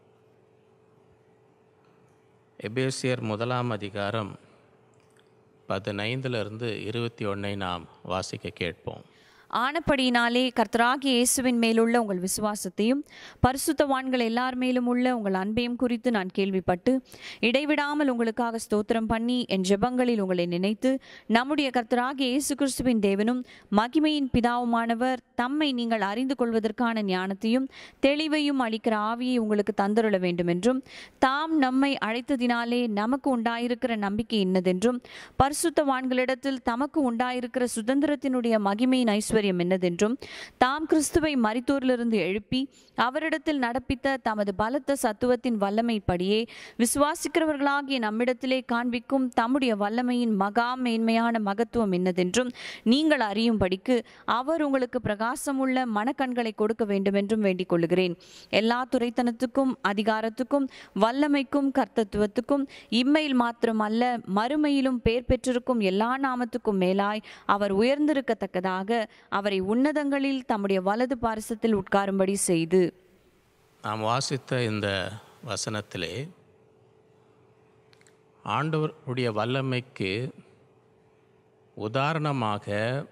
எபேசியர் முதலாம் அதிகாரம் பதினைந்திலிருந்து இருபத்தி ஒன்றை நாம் வாசிக்க கேட்போம் ஆனப்படியினாலே கர்த்தராகிய இயேசுவின் மேலுள்ள உங்கள் விசுவாசத்தையும் பரிசுத்தவான்கள் எல்லார் மேலும் உள்ள உங்கள் அன்பையும் குறித்து நான் கேள்விப்பட்டு இடைவிடாமல் உங்களுக்காக ஸ்தோத்திரம் பண்ணி என் ஜெபங்களில் உங்களை நினைத்து நம்முடைய கர்த்தராகிய இயேசு கிறிஸ்துவின் தேவனும் மகிமையின் பிதாவுமானவர் தம்மை நீங்கள் அறிந்து கொள்வதற்கான ஞானத்தையும் தெளிவையும் அளிக்கிற ஆவியை உங்களுக்கு தந்தருள வேண்டும் என்றும் தாம் நம்மை அழைத்ததினாலே நமக்கு உண்டாயிருக்கிற நம்பிக்கை இன்னதென்றும் பரிசுத்தவான்களிடத்தில் தமக்கு உண்டாயிருக்கிற சுதந்திரத்தினுடைய மகிமையின் ஐஸ்வர்யம் என்னதென்றும் தாம் கிறிஸ்துவை மரித்தோரிலிருந்து எழுப்பி அவரிடத்தில் நடப்பித்த தமது பலத்த சத்துவத்தின் வல்லமைப்படியே விசுவாசிக்கிறவர்களாகிய நம்மிடத்திலே காண்பிக்கும் தம்முடைய வல்லமையின் மகா மேன்மையான மகத்துவம் என்னதென்றும் நீங்கள் அறியும்படிக்கு அவர் உங்களுக்கு பிரகாசமுள்ள மனக்கண்களை கொடுக்க வேண்டுமென்றும் வேண்டிக் கொள்கிறேன் எல்லா துறைத்தனத்துக்கும் அதிகாரத்துக்கும் வல்லமைக்கும் கர்த்தத்துவத்துக்கும் இம்மையில் மாத்திரமல்ல மறுமையிலும் பேர் பெற்றிருக்கும் எல்லா நாமத்துக்கும் மேலாய் அவர் உயர்ந்திருக்கத்தக்கதாக அவரை உன்னதங்களில் தம்முடைய வலது பாரசத்தில் உட்காரும்படி செய்து நாம் வாசித்த இந்த வசனத்திலே ஆண்டவருடைய வல்லமைக்கு உதாரணமாக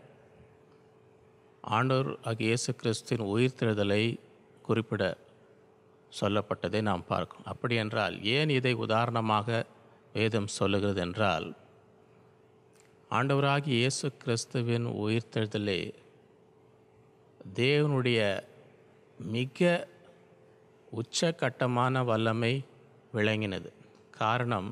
ஆண்டவர் ஆகிய இயேசு கிறிஸ்துவின் உயிர்த்தெழுதலை குறிப்பிட சொல்லப்பட்டதை நாம் பார்க்கிறோம் அப்படி என்றால் ஏன் இதை உதாரணமாக வேதம் சொல்லுகிறது என்றால் ஆண்டவராகிய இயேசு கிறிஸ்துவின் உயிர்த்தெழுதலே தேவனுடைய மிக உச்சகட்டமான வல்லமை விளங்கினது காரணம்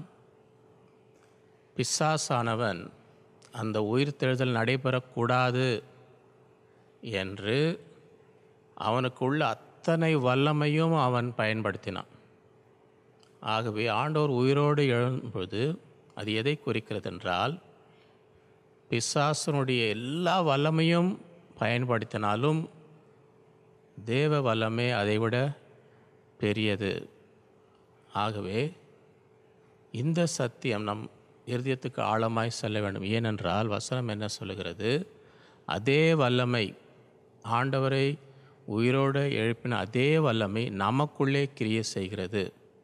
பிசாசானவன் அந்த உயிர்த்தெழுதல் நடைபெறக்கூடாது என்று அவனுக்குள்ள அத்தனை வல்லமையும் அவன் பயன்படுத்தினான் ஆகவே ஆண்டவர் உயிரோடு எழும்பொழுது அது எதை குறிக்கிறது என்றால் பிசாசனுடைய எல்லா வல்லமையும் பயன்படுத்தினாலும் தேவ வல்லமை அதைவிட பெரியது ஆகவே இந்த சத்தியம் நம் இருதயத்துக்கு ஆழமாய் செல்ல வேண்டும் ஏனென்றால் வசனம் என்ன சொல்லுகிறது அதே வல்லமை ஆண்டவரை உயிரோடு எழுப்பின அதே வல்லமை நமக்குள்ளே கிரியை செய்கிறது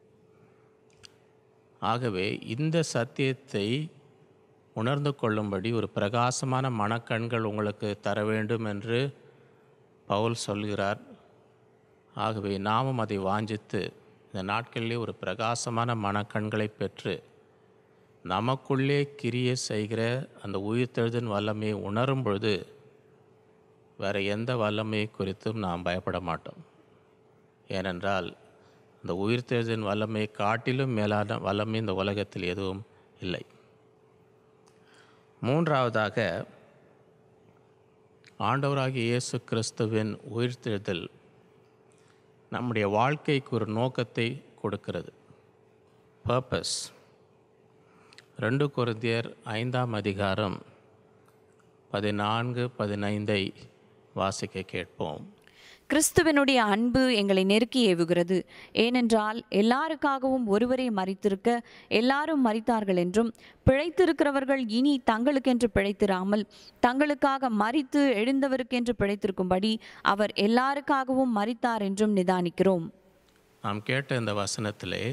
ஆகவே இந்த சத்தியத்தை உணர்ந்து கொள்ளும்படி ஒரு பிரகாசமான மனக்கண்கள் உங்களுக்கு தர வேண்டும் என்று பவுல் சொல்கிறார் ஆகவே நாமும் அதை வாஞ்சித்து இந்த நாட்களிலே ஒரு பிரகாசமான மனக்கண்களை பெற்று நமக்குள்ளே கிரியை செய்கிற அந்த உயிர்த்தெழுதின் வல்லமையை உணரும் பொழுது வேறு எந்த வல்லமையை குறித்தும் நாம் பயப்பட மாட்டோம் ஏனென்றால் இந்த உயிர்த்தெழுதின் வல்லமையை காட்டிலும் மேலான வல்லமை இந்த உலகத்தில் எதுவும் இல்லை மூன்றாவதாக ஆண்டவராகிய இயேசு கிறிஸ்துவின் உயிர்த்தெழுதல் நம்முடைய வாழ்க்கைக்கு ஒரு நோக்கத்தை கொடுக்கிறது பர்பஸ் ரெண்டு கொரிந்தியர் ஐந்தாம் அதிகாரம் பதினான்கு பதினைந்தை வாசிக்க கேட்போம் கிறிஸ்துவனுடைய அன்பு எங்களை நெருக்கி ஏவுகிறது ஏனென்றால் எல்லாருக்காகவும் ஒருவரே மறித்திருக்க எல்லாரும் மறித்தார்கள் என்றும் பிழைத்திருக்கிறவர்கள் இனி தங்களுக்கென்று பிழைத்திராமல் தங்களுக்காக மறித்து எழுந்தவருக்கென்று பிழைத்திருக்கும்படி அவர் எல்லாருக்காகவும் மறித்தார் என்றும் நிதானிக்கிறோம் நாம் கேட்ட இந்த வசனத்திலே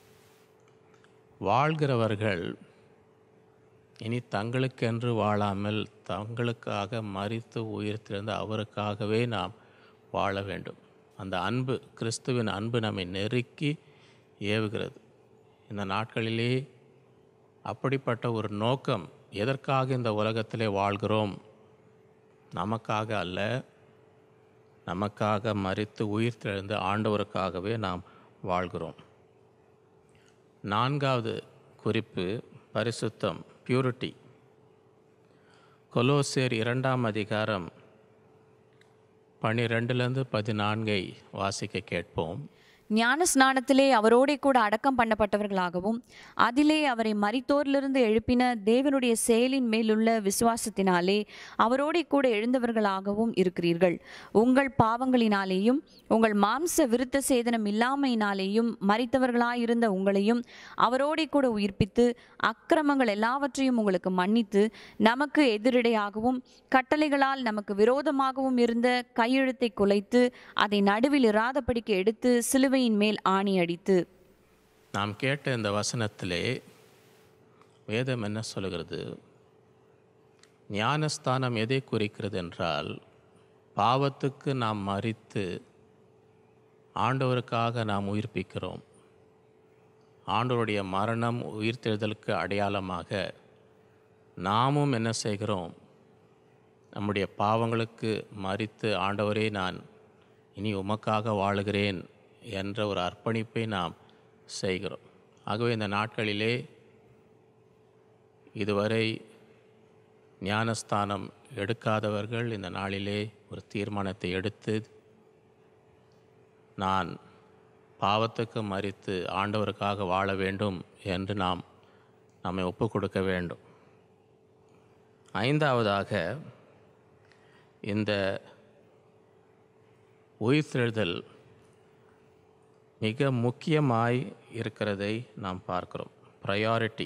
வாழ்கிறவர்கள் இனி தங்களுக்கென்று வாழாமல் தங்களுக்காக மறித்து உயிர்த்திருந்த அவருக்காகவே நாம் வாழ வேண்டும் அந்த அன்பு கிறிஸ்துவின் அன்பு நம்மை நெருக்கி ஏவுகிறது இந்த நாட்களிலே அப்படிப்பட்ட ஒரு நோக்கம் எதற்காக இந்த உலகத்திலே வாழ்கிறோம் நமக்காக அல்ல நமக்காக மறித்து உயிர் தெழுந்த ஆண்டவருக்காகவே நாம் வாழ்கிறோம் நான்காவது குறிப்பு பரிசுத்தம் பியூரிட்டி கொலோசேர் இரண்டாம் அதிகாரம் பனிரெண்டுலேருந்து பதினான்கை வாசிக்க கேட்போம் ஞான ஸ்நானத்திலே அவரோடே கூட அடக்கம் பண்ணப்பட்டவர்களாகவும் அதிலே அவரை மரித்தோரிலிருந்து எழுப்பின தேவனுடைய செயலின் மேலுள்ள விசுவாசத்தினாலே அவரோடே கூட எழுந்தவர்களாகவும் இருக்கிறீர்கள் உங்கள் பாவங்களினாலேயும் உங்கள் மாம்ச விருத்த சேதனம் இல்லாமையினாலேயும் மரித்தவர்களாயிருந்த உங்களையும் அவரோடே கூட உயிர்ப்பித்து அக்கிரமங்கள் எல்லாவற்றையும் உங்களுக்கு மன்னித்து நமக்கு எதிரிடையாகவும் கட்டளைகளால் நமக்கு விரோதமாகவும் இருந்த கையெழுத்தை குலைத்து அதை நடுவில் இராதபடிக்கு எடுத்து சிலுவையின் மேல் ஆணி அடித்து நாம் கேட்ட இந்த வசனத்திலே வேதம் என்ன சொல்கிறது ஞானஸ்தானம் எதை குறிக்கிறது என்றால் பாவத்துக்கு நாம் மறித்து ஆண்டவருக்காக நாம் உயிர்ப்பிக்கிறோம் ஆண்டவருடைய மரணம் உயிர்த்தெழுதலுக்கு அடையாளமாக நாமும் என்ன செய்கிறோம் நம்முடைய பாவங்களுக்கு மறித்து ஆண்டவரே நான் இனி உமக்காக வாழுகிறேன் என்ற ஒரு அர்ப்பணிப்பை நாம் செய்கிறோம் ஆகவே இந்த நாட்களிலே இதுவரை ஞானஸ்தானம் எடுக்காதவர்கள் இந்த நாளிலே ஒரு தீர்மானத்தை எடுத்து நான் பாவத்துக்கு மறித்து ஆண்டவருக்காக வாழ வேண்டும் என்று நாம் நம்மை ஒப்பு கொடுக்க வேண்டும் ஐந்தாவதாக இந்த உயிர்த்தெழுதல் மிக முக்கியமாய் இருக்கிறதை நாம் பார்க்கிறோம் ப்ரையாரிட்டி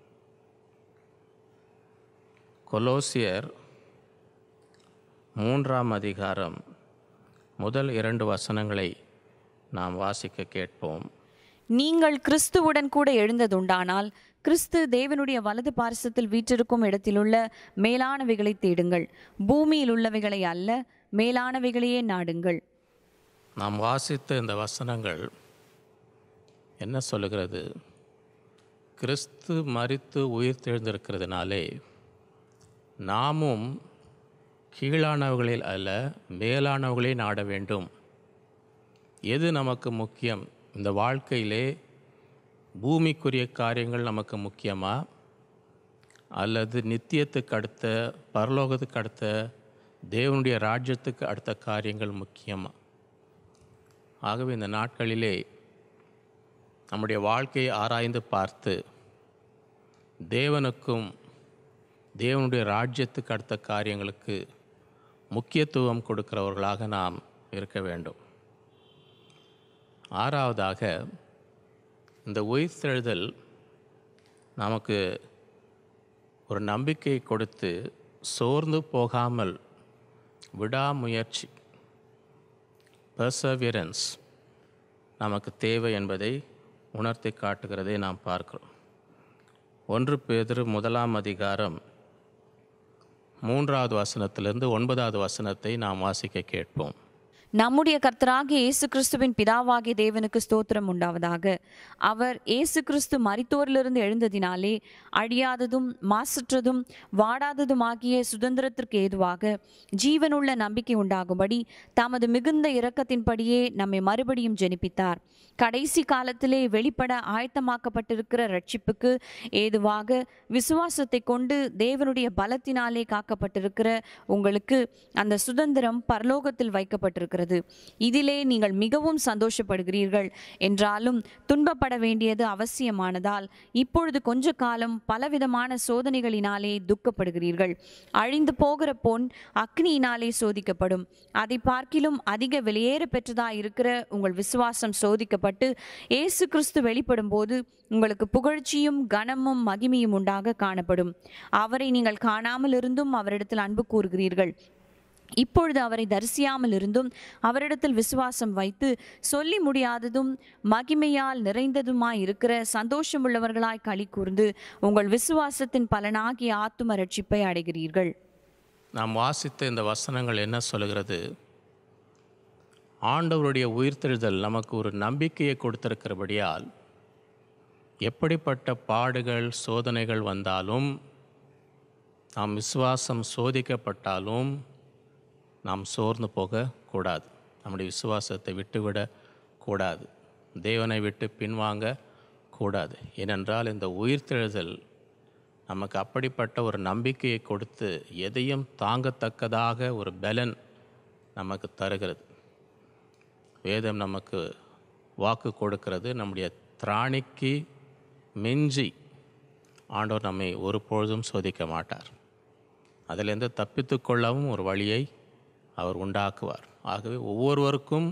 கொலோசியர் மூன்றாம் அதிகாரம் முதல் இரண்டு வசனங்களை நாம் வாசிக்க கேட்போம் நீங்கள் கிறிஸ்துவுடன் கூட எழுந்ததுண்டானால் கிறிஸ்து தேவனுடைய வலது பாரிசத்தில் வீற்றிருக்கும் இடத்திலுள்ள மேலானவைகளை தேடுங்கள் பூமியில் உள்ளவைகளை அல்ல மேலானவைகளையே நாடுங்கள் நாம் வாசித்த இந்த வசனங்கள் என்ன சொல்லுகிறது கிறிஸ்து மரித்து உயிர் தெழுந்திருக்கிறதுனாலே நாமும் கீழானவர்களில் அல்ல மேலானவர்களை நாட வேண்டும் எது நமக்கு முக்கியம் இந்த வாழ்க்கையிலே பூமிக்குரிய காரியங்கள் நமக்கு முக்கியமா அல்லது நித்தியத்துக்கு அடுத்த பரலோகத்துக்கு அடுத்த தேவனுடைய ராஜ்யத்துக்கு அடுத்த காரியங்கள் முக்கியமா ஆகவே இந்த நாட்களிலே நம்முடைய வாழ்க்கையை ஆராய்ந்து பார்த்து தேவனுக்கும் தேவனுடைய ராஜ்யத்துக்கு அடுத்த காரியங்களுக்கு முக்கியத்துவம் கொடுக்கிறவர்களாக நாம் இருக்க வேண்டும் ஆறாவதாக இந்த உயிர்த்தெழுதல் நமக்கு ஒரு நம்பிக்கை கொடுத்து சோர்ந்து போகாமல் விடாமுயற்சி பர்சவியரன்ஸ் நமக்கு தேவை என்பதை உணர்த்தி காட்டுகிறதை நாம் பார்க்கிறோம் ஒன்று பேதிரு முதலாம் அதிகாரம் மூன்றாவது வசனத்திலிருந்து ஒன்பதாவது வசனத்தை நாம் வாசிக்க கேட்போம் நம்முடைய கர்த்தராகிய இயேசு கிறிஸ்துவின் பிதாவாகிய தேவனுக்கு ஸ்தோத்திரம் உண்டாவதாக அவர் இயேசு கிறிஸ்து மரித்தோரிலிருந்து எழுந்ததினாலே அழியாததும் மாசற்றதும் வாடாததுமாகிய சுதந்திரத்திற்கு ஏதுவாக ஜீவனுள்ள நம்பிக்கை உண்டாகும்படி தமது மிகுந்த இரக்கத்தின்படியே நம்மை மறுபடியும் ஜெனிப்பித்தார் கடைசி காலத்திலே வெளிப்பட ஆயத்தமாக்கப்பட்டிருக்கிற ரட்சிப்புக்கு ஏதுவாக விசுவாசத்தை கொண்டு தேவனுடைய பலத்தினாலே காக்கப்பட்டிருக்கிற உங்களுக்கு அந்த சுதந்திரம் பரலோகத்தில் வைக்கப்பட்டிருக்கிறது இதிலே நீங்கள் மிகவும் சந்தோஷப்படுகிறீர்கள் என்றாலும் துன்பப்பட வேண்டியது அவசியமானதால் இப்பொழுது கொஞ்ச காலம் பலவிதமான சோதனைகளினாலே துக்கப்படுகிறீர்கள் அழிந்து போகிற பொன் அக்னியினாலே சோதிக்கப்படும் அதை பார்க்கிலும் அதிக வெளியேற பெற்றதாய் இருக்கிற உங்கள் விசுவாசம் சோதிக்கப்பட்டு இயேசு கிறிஸ்து வெளிப்படும் போது உங்களுக்கு புகழ்ச்சியும் கனமும் மகிமையும் உண்டாக காணப்படும் அவரை நீங்கள் காணாமல் இருந்தும் அவரிடத்தில் அன்பு கூறுகிறீர்கள் இப்பொழுது அவரை தரிசியாமல் இருந்தும் அவரிடத்தில் விசுவாசம் வைத்து சொல்லி முடியாததும் மகிமையால் நிறைந்ததுமாய் இருக்கிற சந்தோஷமுள்ளவர்களாய் களி கூர்ந்து உங்கள் விசுவாசத்தின் பலனாகிய ஆத்தும ரட்சிப்பை அடைகிறீர்கள் நாம் வாசித்த இந்த வசனங்கள் என்ன சொல்கிறது ஆண்டவருடைய உயிர்த்தெழுதல் நமக்கு ஒரு நம்பிக்கையை கொடுத்திருக்கிறபடியால் எப்படிப்பட்ட பாடுகள் சோதனைகள் வந்தாலும் நாம் விசுவாசம் சோதிக்கப்பட்டாலும் நாம் சோர்ந்து போகக்கூடாது நம்முடைய விசுவாசத்தை விட்டுவிட கூடாது தேவனை விட்டு பின்வாங்க கூடாது ஏனென்றால் இந்த உயிர்த்தெழுதல் நமக்கு அப்படிப்பட்ட ஒரு நம்பிக்கையை கொடுத்து எதையும் தாங்கத்தக்கதாக ஒரு பலன் நமக்கு தருகிறது வேதம் நமக்கு வாக்கு கொடுக்கிறது நம்முடைய திராணிக்கு மிஞ்சி ஆண்டவர் நம்மை ஒரு பொழுதும் சோதிக்க மாட்டார் அதிலிருந்து தப்பித்து கொள்ளவும் ஒரு வழியை அவர் உண்டாக்குவார் ஆகவே ஒவ்வொருவருக்கும்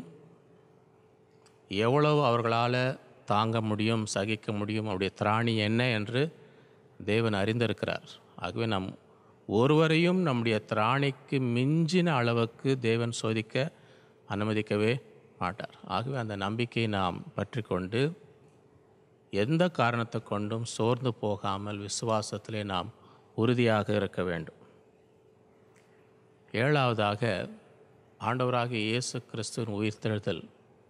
எவ்வளவு அவர்களால் தாங்க முடியும் சகிக்க முடியும் அவருடைய திராணி என்ன என்று தேவன் அறிந்திருக்கிறார் ஆகவே நம் ஒருவரையும் நம்முடைய திராணிக்கு மிஞ்சின அளவுக்கு தேவன் சோதிக்க அனுமதிக்கவே மாட்டார் ஆகவே அந்த நம்பிக்கையை நாம் பற்றி கொண்டு எந்த காரணத்தை கொண்டும் சோர்ந்து போகாமல் விசுவாசத்திலே நாம் உறுதியாக இருக்க வேண்டும் ஏழாவதாக ஆண்டவராகிய இயேசு கிறிஸ்துவின் உயிர்த்தெழுதல்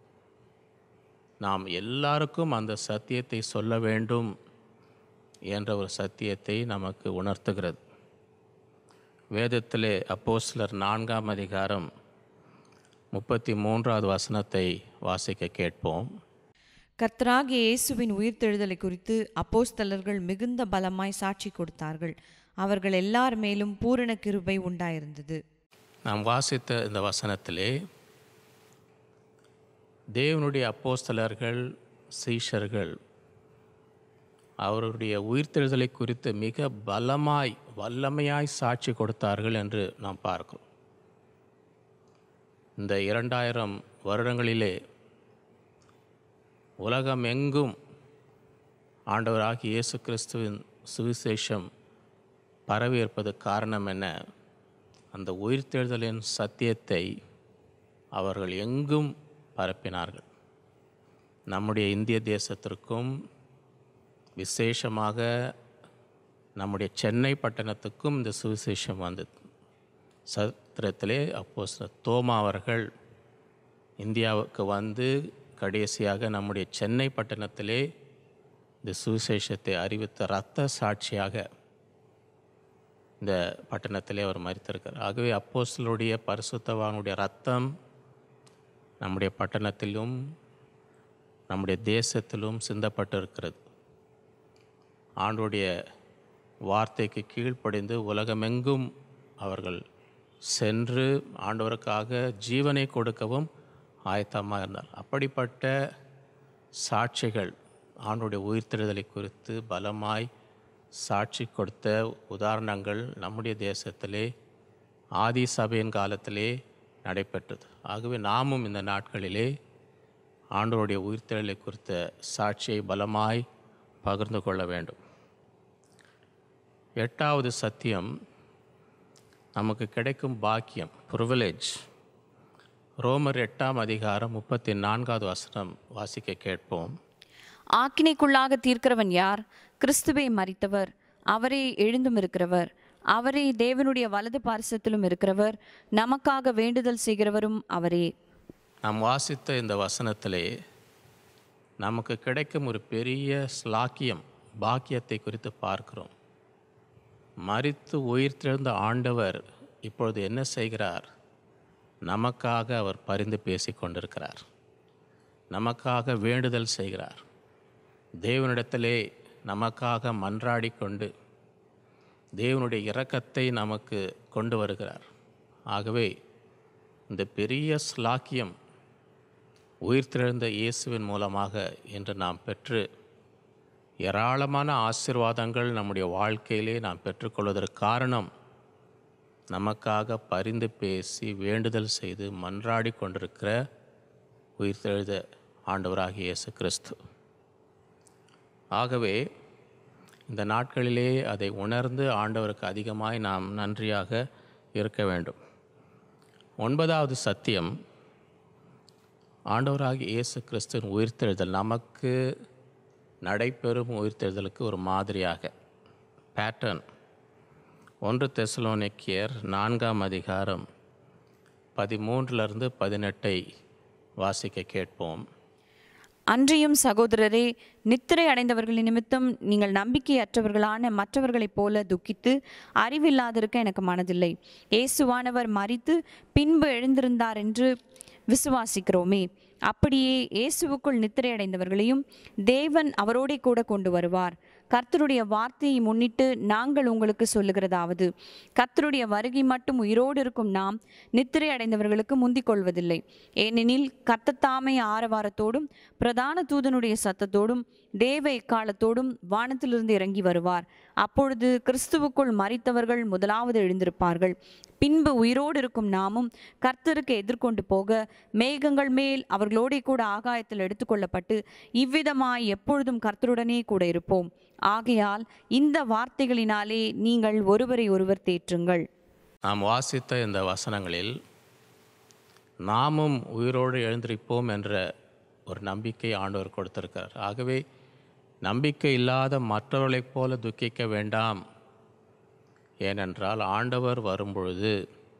நாம் எல்லாருக்கும் அந்த சத்தியத்தை சொல்ல வேண்டும் என்ற ஒரு சத்தியத்தை நமக்கு உணர்த்துகிறது வேதத்திலே அப்போஸ்லர் நான்காம் அதிகாரம் முப்பத்தி மூன்றாவது வசனத்தை வாசிக்க கேட்போம் கர்த்தராகிய இயேசுவின் உயிர்த்தெழுதலை குறித்து அப்போஸ்தலர்கள் மிகுந்த பலமாய் சாட்சி கொடுத்தார்கள் அவர்கள் எல்லார் மேலும் பூரண கிருபை உண்டாயிருந்தது நாம் வாசித்த இந்த வசனத்திலே தேவனுடைய அப்போஸ்தலர்கள் சீஷர்கள் அவருடைய உயிர்த்தெழுதலை குறித்து மிக பலமாய் வல்லமையாய் சாட்சி கொடுத்தார்கள் என்று நாம் பார்க்கிறோம் இந்த இரண்டாயிரம் வருடங்களிலே உலகம் எங்கும் ஆண்டவராகிய இயேசு கிறிஸ்துவின் சுவிசேஷம் பரவி இருப்பது காரணம் என்ன அந்த உயிர்த்தெழுதலின் சத்தியத்தை அவர்கள் எங்கும் பரப்பினார்கள் நம்முடைய இந்திய தேசத்திற்கும் விசேஷமாக நம்முடைய சென்னை பட்டணத்துக்கும் இந்த சுவிசேஷம் வந்தது சத்திரத்திலே அப்போ தோமா அவர்கள் இந்தியாவுக்கு வந்து கடைசியாக நம்முடைய சென்னை பட்டணத்திலே இந்த சுவிசேஷத்தை அறிவித்த இரத்த சாட்சியாக இந்த பட்டணத்திலே அவர் மறித்திருக்கிறார் ஆகவே அப்போஸ்தலருடைய பரிசுத்தவானுடைய ரத்தம் நம்முடைய பட்டணத்திலும் நம்முடைய தேசத்திலும் சிந்தப்பட்டிருக்கிறது ஆண்டுடைய வார்த்தைக்கு கீழ்ப்படிந்து உலகமெங்கும் அவர்கள் சென்று ஆண்டவருக்காக ஜீவனை கொடுக்கவும் ஆயத்தமாக இருந்தார் அப்படிப்பட்ட சாட்சிகள் ஆண்டுடைய உயிர்த்தெழுதலை குறித்து பலமாய் சாட்சி கொடுத்த உதாரணங்கள் நம்முடைய தேசத்திலே ஆதி சபையின் காலத்திலே நடைபெற்றது ஆகவே நாமும் இந்த நாட்களிலே ஆண்டவருடைய உயிர்த்தெழலை குறித்த சாட்சியை பலமாய் பகிர்ந்து கொள்ள வேண்டும் எட்டாவது சத்தியம் நமக்கு கிடைக்கும் பாக்கியம் ப்ரிவிலேஜ் ரோமர் எட்டாம் அதிகாரம் முப்பத்தி நான்காவது வசனம் வாசிக்க கேட்போம் ஆக்கினைக்குள்ளாக தீர்க்கிறவன் யார் கிறிஸ்துவை மறித்தவர் அவரே எழுந்தும் இருக்கிறவர் அவரே தேவனுடைய வலது பாரிசத்திலும் இருக்கிறவர் நமக்காக வேண்டுதல் செய்கிறவரும் அவரே நாம் வாசித்த இந்த வசனத்திலே நமக்கு கிடைக்கும் ஒரு பெரிய ஸ்லாக்கியம் பாக்கியத்தை குறித்து பார்க்கிறோம் மரித்து உயிர்த்தெழுந்த ஆண்டவர் இப்பொழுது என்ன செய்கிறார் நமக்காக அவர் பரிந்து பேசி கொண்டிருக்கிறார் நமக்காக வேண்டுதல் செய்கிறார் தேவனிடத்திலே நமக்காக மன்றாடி கொண்டு தேவனுடைய இரக்கத்தை நமக்கு கொண்டு வருகிறார் ஆகவே இந்த பெரிய ஸ்லாக்கியம் உயிர்த்தெழுந்த இயேசுவின் மூலமாக இன்று நாம் பெற்று ஏராளமான ஆசீர்வாதங்கள் நம்முடைய வாழ்க்கையிலே நாம் பெற்றுக்கொள்வதற்கு காரணம் நமக்காக பரிந்து பேசி வேண்டுதல் செய்து மன்றாடி கொண்டிருக்கிற உயிர்த்தெழுத ஆண்டவராகிய இயேசு கிறிஸ்து ஆகவே இந்த நாட்களிலே அதை உணர்ந்து ஆண்டவருக்கு அதிகமாய் நாம் நன்றியாக இருக்க வேண்டும் ஒன்பதாவது சத்தியம் ஆண்டவராகிய இயேசு கிறிஸ்துவின் உயிர்த்தெழுதல் நமக்கு நடைபெறும் உயிர்த்தெழுதலுக்கு ஒரு மாதிரியாக பேட்டர்ன் ஒன்று தெசலோனிக்கியர் நான்காம் அதிகாரம் பதிமூன்றிலிருந்து பதினெட்டை வாசிக்க கேட்போம் அன்றியும் சகோதரரே நித்திரை அடைந்தவர்களின் நிமித்தம் நீங்கள் நம்பிக்கையற்றவர்களான மற்றவர்களைப் போல துக்கித்து அறிவில்லாதிருக்க எனக்கு மனதில்லை இயேசுவானவர் மரித்து பின்பு எழுந்திருந்தார் என்று விசுவாசிக்கிறோமே அப்படியே இயேசுவுக்குள் நித்திரை அடைந்தவர்களையும் தேவன் அவரோடே கூட கொண்டு வருவார் கர்த்தருடைய வார்த்தையை முன்னிட்டு நாங்கள் உங்களுக்கு சொல்லுகிறதாவது கர்த்தருடைய வருகை மட்டும் உயிரோடு இருக்கும் நாம் நித்திரை அடைந்தவர்களுக்கு முந்திக் கொள்வதில்லை ஏனெனில் கர்த்தத்தாமை ஆரவாரத்தோடும் பிரதான தூதனுடைய சத்தத்தோடும் தேவ எக்காலத்தோடும் வானத்திலிருந்து இறங்கி வருவார் அப்பொழுது கிறிஸ்துவுக்குள் மரித்தவர்கள் முதலாவது எழுந்திருப்பார்கள் பின்பு உயிரோடு இருக்கும் நாமும் கர்த்தருக்கு எதிர்கொண்டு போக மேகங்கள் மேல் அவர்களோடே கூட ஆகாயத்தில் எடுத்துக்கொள்ளப்பட்டு இவ்விதமாய் எப்பொழுதும் கர்த்தருடனே கூட இருப்போம் ஆகையால் இந்த வார்த்தைகளினாலே நீங்கள் ஒருவரை ஒருவர் தேற்றுங்கள் நாம் வாசித்த இந்த வசனங்களில் நாமும் உயிரோடு எழுந்திருப்போம் என்ற ஒரு நம்பிக்கை ஆண்டவர் கொடுத்திருக்கிறார் ஆகவே நம்பிக்கை இல்லாத மற்றவர்களைப் போல துக்கிக்க வேண்டாம் ஏனென்றால் ஆண்டவர் வரும்பொழுது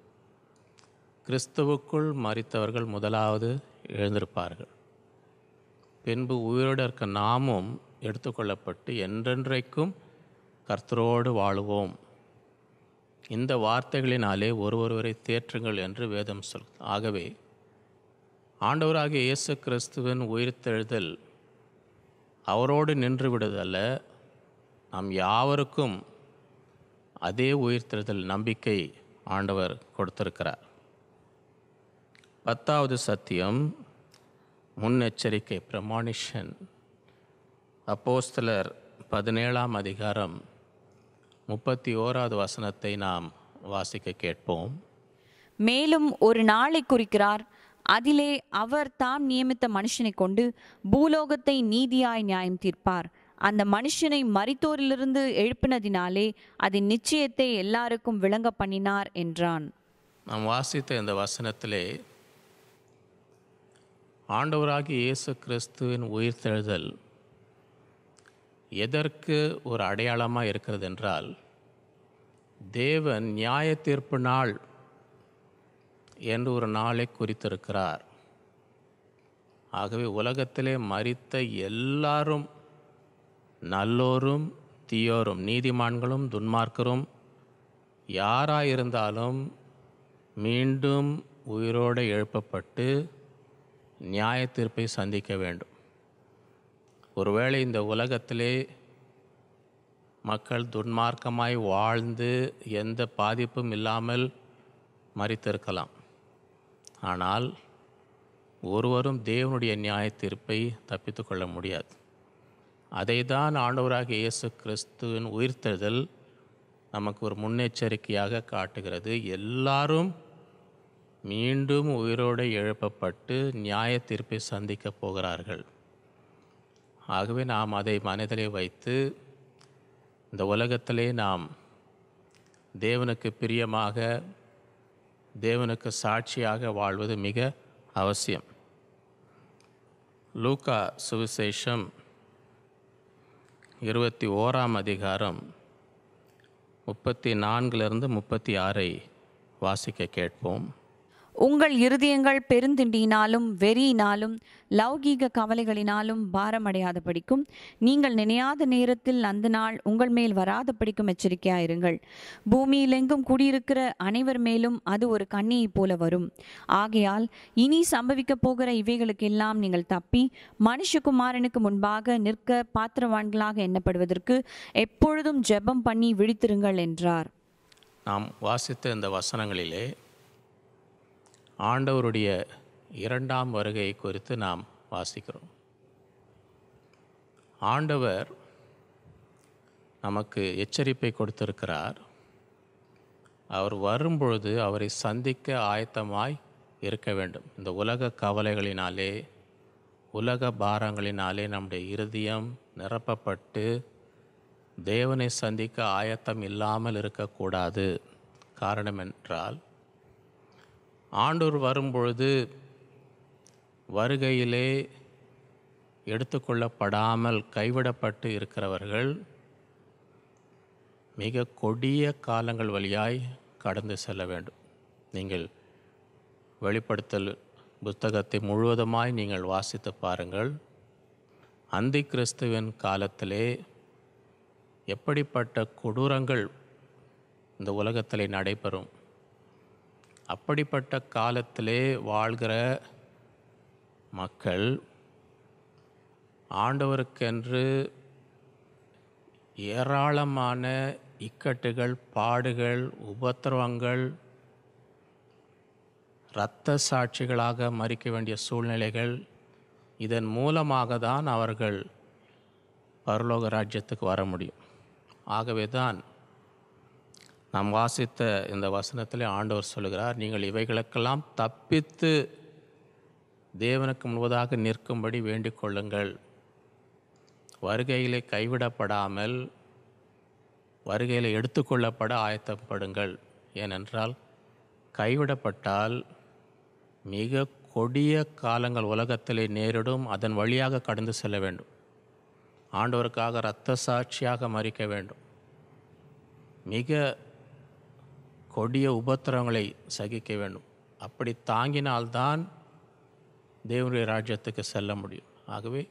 கிறிஸ்துவுக்குள் மரித்தவர்கள் முதலாவது எழுந்திருப்பார்கள் பின்பு உயிரோடு இருக்க நாமும் எடுத்துக்கொள்ளப்பட்டு என்றென்றைக்கும் கர்த்தரோடு வாழுவோம் இந்த வார்த்தைகளினாலே ஒருவொருவரை தேற்றுங்கள் என்று வேதம் சொல் ஆகவே ஆண்டவராகிய இயேசு கிறிஸ்துவின் உயிர்த்தெழுதல் அவரோடு நின்று விடுதல்ல நாம் யாவருக்கும் அதே உயிர்த்தெழுதல் நம்பிக்கை ஆண்டவர் கொடுத்திருக்கிறார் பத்தாவது சத்தியம் முன்னெச்சரிக்கை பிரமானிஷன் அப்போஸ்தலர் பதினேழாம் அதிகாரம் முப்பத்தி ஓராவது வசனத்தை நாம் வாசிக்க கேட்போம் மேலும் ஒரு நாளை குறிக்கிறார் அதிலே அவர் தாம் நியமித்த மனுஷனை கொண்டு பூலோகத்தை நீதியாய் நியாயம் தீர்ப்பார் அந்த மனுஷனை மரித்தோரிலிருந்து எழுப்பினதினாலே அதன் நிச்சயத்தை எல்லாருக்கும் விளங்க பண்ணினார் என்றான் நாம் வாசித்த இந்த வசனத்திலே ஆண்டவராகிய இயேசு கிறிஸ்துவின் உயிர்த்தெழுதல் எதற்கு ஒரு அடையாளமாக இருக்கிறது என்றால் தேவன் நியாய தீர்ப்பு நாள் என்று ஒரு நாளை குறித்திருக்கிறார் ஆகவே உலகத்திலே மரித்த எல்லாரும் நல்லோரும் தீயோரும் நீதிமான்களும் துன்மார்க்கரும் யாராக இருந்தாலும் மீண்டும் உயிரோடு எழுப்பப்பட்டு நியாய தீர்ப்பை சந்திக்க வேண்டும் ஒருவேளை இந்த உலகத்திலே மக்கள் துன்மார்க்கமாய் வாழ்ந்து எந்த பாதிப்பும் இல்லாமல் மறித்திருக்கலாம் ஆனால் ஒருவரும் தேவனுடைய நியாய தீர்ப்பை தப்பித்து கொள்ள முடியாது அதை தான் ஆண்டவராகிய இயேசு கிறிஸ்துவின் உயிர்த்தெழுதல் நமக்கு ஒரு முன்னெச்சரிக்கையாக காட்டுகிறது எல்லாரும் மீண்டும் உயிரோடு எழுப்பப்பட்டு நியாய தீர்ப்பை சந்திக்கப் போகிறார்கள் ஆகவே நாம் அதை மனதிலே வைத்து இந்த உலகத்திலே நாம் தேவனுக்கு பிரியமாக தேவனுக்கு சாட்சியாக வாழ்வது மிக அவசியம் லூக்கா சுவிசேஷம் இருபத்தி ஓராம் அதிகாரம் முப்பத்தி நான்கிலிருந்து முப்பத்தி ஆறை வாசிக்க கேட்போம் உங்கள் இருதயங்கள் பெருந்திண்டியினாலும் வெறியினாலும் லௌகீக கவலைகளினாலும் பாரமடையாத படிக்கும் நீங்கள் நினையாத நேரத்தில் அந்த நாள் உங்கள் மேல் வராத படிக்கும் எச்சரிக்கையாயிருங்கள் பூமியிலெங்கும் குடியிருக்கிற அனைவர் மேலும் அது ஒரு கண்ணியைப் போல வரும் ஆகையால் இனி சம்பவிக்கப் போகிற இவைகளுக்கெல்லாம் நீங்கள் தப்பி மனுஷகுமாரனுக்கு முன்பாக நிற்க பாத்திரவான்களாக எண்ணப்படுவதற்கு எப்பொழுதும் ஜெபம் பண்ணி விழித்திருங்கள் என்றார் நாம் வாசித்த இந்த வசனங்களிலே ஆண்டவருடைய இரண்டாம் வருகை குறித்து நாம் வாசிக்கிறோம் ஆண்டவர் நமக்கு எச்சரிப்பை கொடுத்திருக்கிறார் அவர் வரும்பொழுது அவரை சந்திக்க ஆயத்தமாய் இருக்க வேண்டும் இந்த உலக கவலைகளினாலே உலக பாரங்களினாலே நம்முடைய இருதயம் நிரப்பப்பட்டு தேவனை சந்திக்க ஆயத்தம் இல்லாமல் இருக்கக்கூடாது காரணம் என்றால் ஆண்டோர் வரும்பொழுது வருகையிலே எடுத்துக்கொள்ளப்படாமல் கைவிடப்பட்டு இருக்கிறவர்கள் மிக கொடிய காலங்கள் வழியாய் கடந்து செல்ல வேண்டும் நீங்கள் வெளிப்படுத்தல் புத்தகத்தை முழுவதுமாய் நீங்கள் வாசித்து பாருங்கள் அந்தி கிறிஸ்துவின் காலத்திலே எப்படிப்பட்ட கொடூரங்கள் இந்த உலகத்திலே நடைபெறும் அப்படிப்பட்ட காலத்திலே வாழ்கிற மக்கள் ஆண்டவருக்கென்று ஏராளமான இக்கட்டுகள் பாடுகள் உபத்திரவங்கள் இரத்த சாட்சிகளாக மறிக்க வேண்டிய சூழ்நிலைகள் இதன் மூலமாக தான் அவர்கள் பரலோக ராஜ்யத்துக்கு வர முடியும் ஆகவே தான் நாம் வாசித்த இந்த வசனத்திலே ஆண்டவர் சொல்கிறார் நீங்கள் இவைகளுக்கெல்லாம் தப்பித்து தேவனுக்கு முழுவதாக நிற்கும்படி வேண்டிக் கொள்ளுங்கள் வருகையிலே கைவிடப்படாமல் வருகையில் எடுத்துக்கொள்ளப்பட ஆயத்தப்படுங்கள் ஏனென்றால் கைவிடப்பட்டால் மிக கொடிய காலங்கள் உலகத்திலே நேரிடும் அதன் வழியாக கடந்து செல்ல வேண்டும் ஆண்டவருக்காக இரத்த சாட்சியாக மறிக்க வேண்டும் மிக கொடிய உபத்திரவங்களை சகிக்க வேண்டும் அப்படி தாங்கினால்தான் தேவனுடைய ராஜ்யத்துக்கு செல்ல முடியும் ஆகவே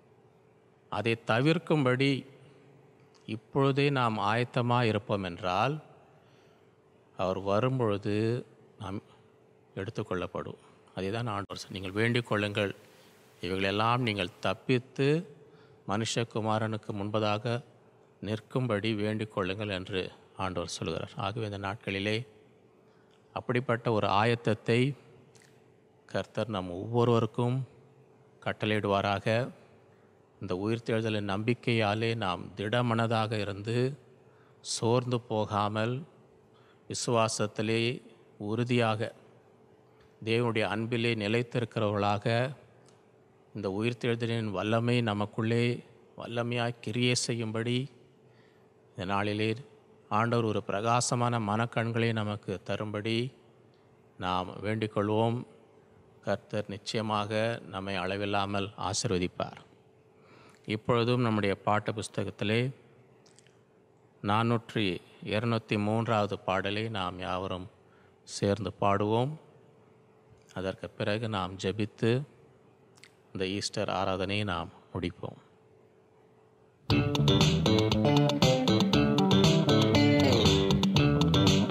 அதை தவிர்க்கும்படி இப்பொழுதே நாம் ஆயத்தமாக இருப்போம் என்றால் அவர் வரும்பொழுது நாம் எடுத்துக்கொள்ளப்படும் அதை தான் ஆண்டவர் சொன்னார். நீங்கள் வேண்டிக் கொள்ளுங்கள் இவைகளெல்லாம் நீங்கள் தப்பித்து மனுஷகுமாரனுக்கு முன்பதாக நிற்கும்படி வேண்டிக் கொள்ளுங்கள் என்று ஆண்டவர் சொல்கிறார் ஆகவே இந்த நாட்களிலே அப்படிப்பட்ட ஒரு ஆயத்தத்தை கர்த்தர் நம் ஒவ்வொருவருக்கும் கட்டளையிடுவாராக இந்த உயிர்த்தெழுதலின் நம்பிக்கையாலே நாம் திடமனதாக இருந்து சோர்ந்து போகாமல் விசுவாசத்திலே உறுதியாக தேவனுடைய அன்பிலே நிலைத்திருக்கிறவர்களாக இந்த உயிர்த்தெழுதலின் வல்லமை நமக்குள்ளே வல்லமையாய் கிரியை செய்யும்படி இந்த நாளிலே ஆண்டவர் ஒரு பிரகாசமான மனக்கண்களை நமக்கு தரும்படி நாம் வேண்டிக்கொள்வோம் கர்த்தர் நிச்சயமாக நம்மை அளவில்லாமல் ஆசிர்வதிப்பார் இப்பொழுதும் நம்முடைய பாட்டு புஸ்தகத்திலே நானூற்றி இருநூற்றி மூன்றாவது பாடலை நாம் யாவரும் சேர்ந்து பாடுவோம் அதற்கு பிறகு நாம் ஜெபித்து இந்த ஈஸ்டர் ஆராதனையை நாம் முடிப்போம் ஆ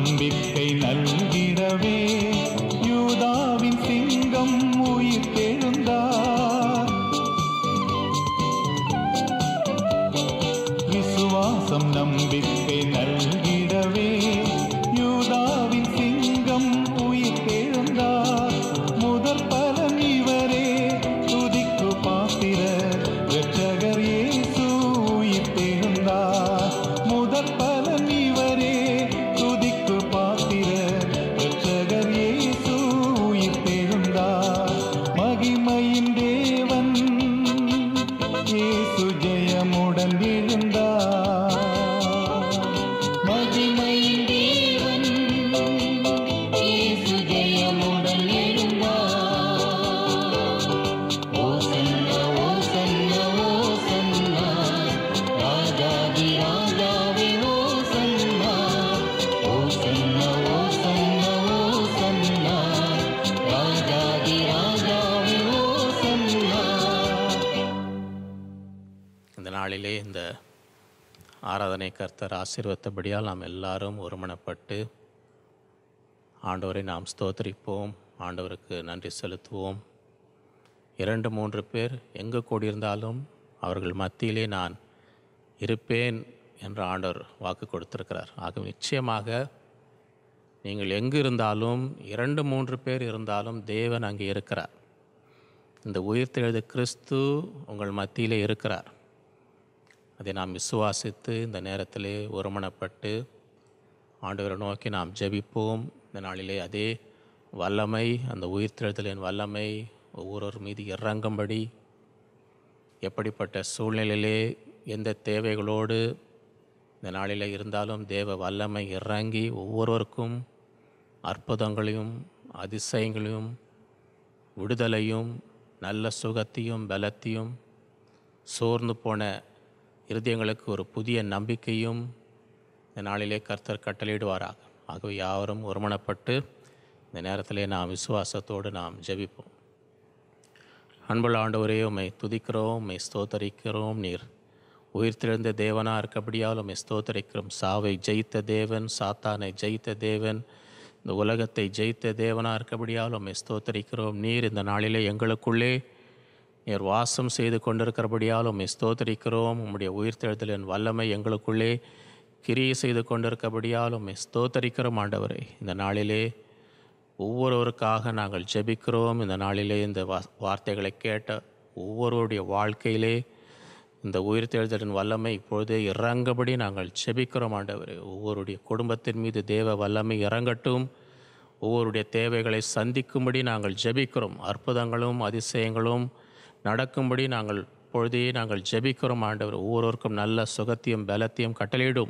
நம்பிக்கை நல்கிடவே யூதாவின் சிங்கம் உயிர் தெழுந்தார் விசுவாசம் நம்பிக்கை நல்கிடவே யூதாவின் சிங்கம் உயிர் தெழுந்தார் முதற் பலன் இவரே துதிக்கு பாத்திர இரட்சகர் இயேசு உயிர் தெழுந்தார் முதற் பலன் இவரே துதிக்கு பாத்திர இரட்சகர் இயேசு உயிர் தெழுந்தார் மகிமையின் தேவன் இயேசு ஜெயமுடன் எழுந்தார் மகிமையின் தேவன் இயேசு ஜெயமுடன் எழுந்தார் ஓசன்னா ஓசன்னா ஓசன்னா ராஜாதி ராஜாவே ஓசன்னா ஓசன்னா ஓசன்னா ஓசன்னா ராஜாதி ராஜாவே ஓசன்னா இந்த நாளிலே இந்த ஆராதனை கர்த்தர் ஆசீர்வத்தபடியால் நாம் எல்லாரும் ஒருமனப்பட்டு ஆண்டவரை நாம் ஸ்தோத்தரிப்போம் ஆண்டவருக்கு நன்றி செலுத்துவோம் இரண்டு மூன்று பேர் எங்கு கூடியிருந்தாலும் அவர்கள் மத்தியிலே நான் இருப்பேன் என்று ஆண்டவர் வாக்கு கொடுத்திருக்கிறார் ஆகவே நிச்சயமாக நீங்கள் எங்கு இருந்தாலும் இரண்டு மூன்று பேர் இருந்தாலும் தேவன் அங்கே இருக்கிறார் இந்த உயிர்த்தெழுத கிறிஸ்து உங்கள் மத்தியிலே இருக்கிறார் அதை நாம் விசுவாசித்து இந்த நேரத்திலே ஒருமனப்பட்டு ஆண்டவரை நோக்கி நாம் ஜெபிப்போம் இந்த நாளிலே அதே வல்லமை அந்த உயிர்த்தெழுதலின் வல்லமை ஒவ்வொருவர் மீது இறங்கும்படி எப்படிப்பட்ட சூழ்நிலையிலே எந்த தேவைகளோடு இந்த நாளிலே இருந்தாலும் தேவ வல்லமை இறங்கி ஒவ்வொருவருக்கும் அற்புதங்களையும் அதிசயங்களையும் விடுதலையும் நல்ல சுகத்தையும் பலத்தையும் சோர்ந்து போன இருதயங்களுக்கு ஒரு புதிய நம்பிக்கையும் இந்த நாளிலே கர்த்தர் கட்டளையிடுவாராக ஆகவே யாவரும் ஒருமனப்பட்டு இந்த நேரத்திலே நாம் விசுவாசத்தோடு நாம் ஜெபிப்போம் அன்புள்ள ஆண்டவரே உம்மை துதிக்கிறோம் உம்மை ஸ்தோத்தரிக்கிறோம் நீர் உயிர்த்தெழுந்த தேவனாக இருக்கபடியால் உம்மை ஸ்தோத்தரிக்கிறோம் சாவை ஜெயித்த தேவன் சாத்தானை ஜெயித்த தேவன் இந்த உலகத்தை ஜெயித்த தேவனாக இருக்கபடியால் உம்மை ஸ்தோத்தரிக்கிறோம் நீர் இந்த நாளிலே எங்களுக்குள்ளே நீர் வாசம் செய்து கொண்டிருக்கிறபடியால் உம்மை ஸ்தோத்தரிக்கிறோம் உம்முடைய உயிர்த்தெழுதலின் வல்லமை எங்களுக்குள்ளே கிரியை செய்து கொண்டிருக்கிறபடியால் உம்மை ஸ்தோத்தரிக்கிறோம் ஆண்டவரே இந்த நாளிலே ஒவ்வொருவருக்காக நாங்கள் ஜெபிக்கிறோம் இந்த நாளிலே இந்த வா வார்த்தைகளை கேட்ட ஒவ்வொருவருடைய வாழ்க்கையிலே இந்த உயிர்த்தெழுதலின் வல்லமை இப்பொழுதே இறங்கபடி நாங்கள் ஜெபிக்கிறோம் ஆண்டவரே ஒவ்வொருடைய குடும்பத்தின் மீது தேவ வல்லமை இறங்கட்டும் ஒவ்வொருடைய தேவைகளை சந்திக்கும்படி நாங்கள் ஜெபிக்கிறோம் அற்புதங்களும் அதிசயங்களும் நடக்கும்படி நாங்கள் பொழுதே நாங்கள் ஜெபிக்கிறோம் ஆண்டவர் ஒவ்வொருவருக்கும் நல்ல சுகத்தையும் பலத்தையும் கட்டளையிடும்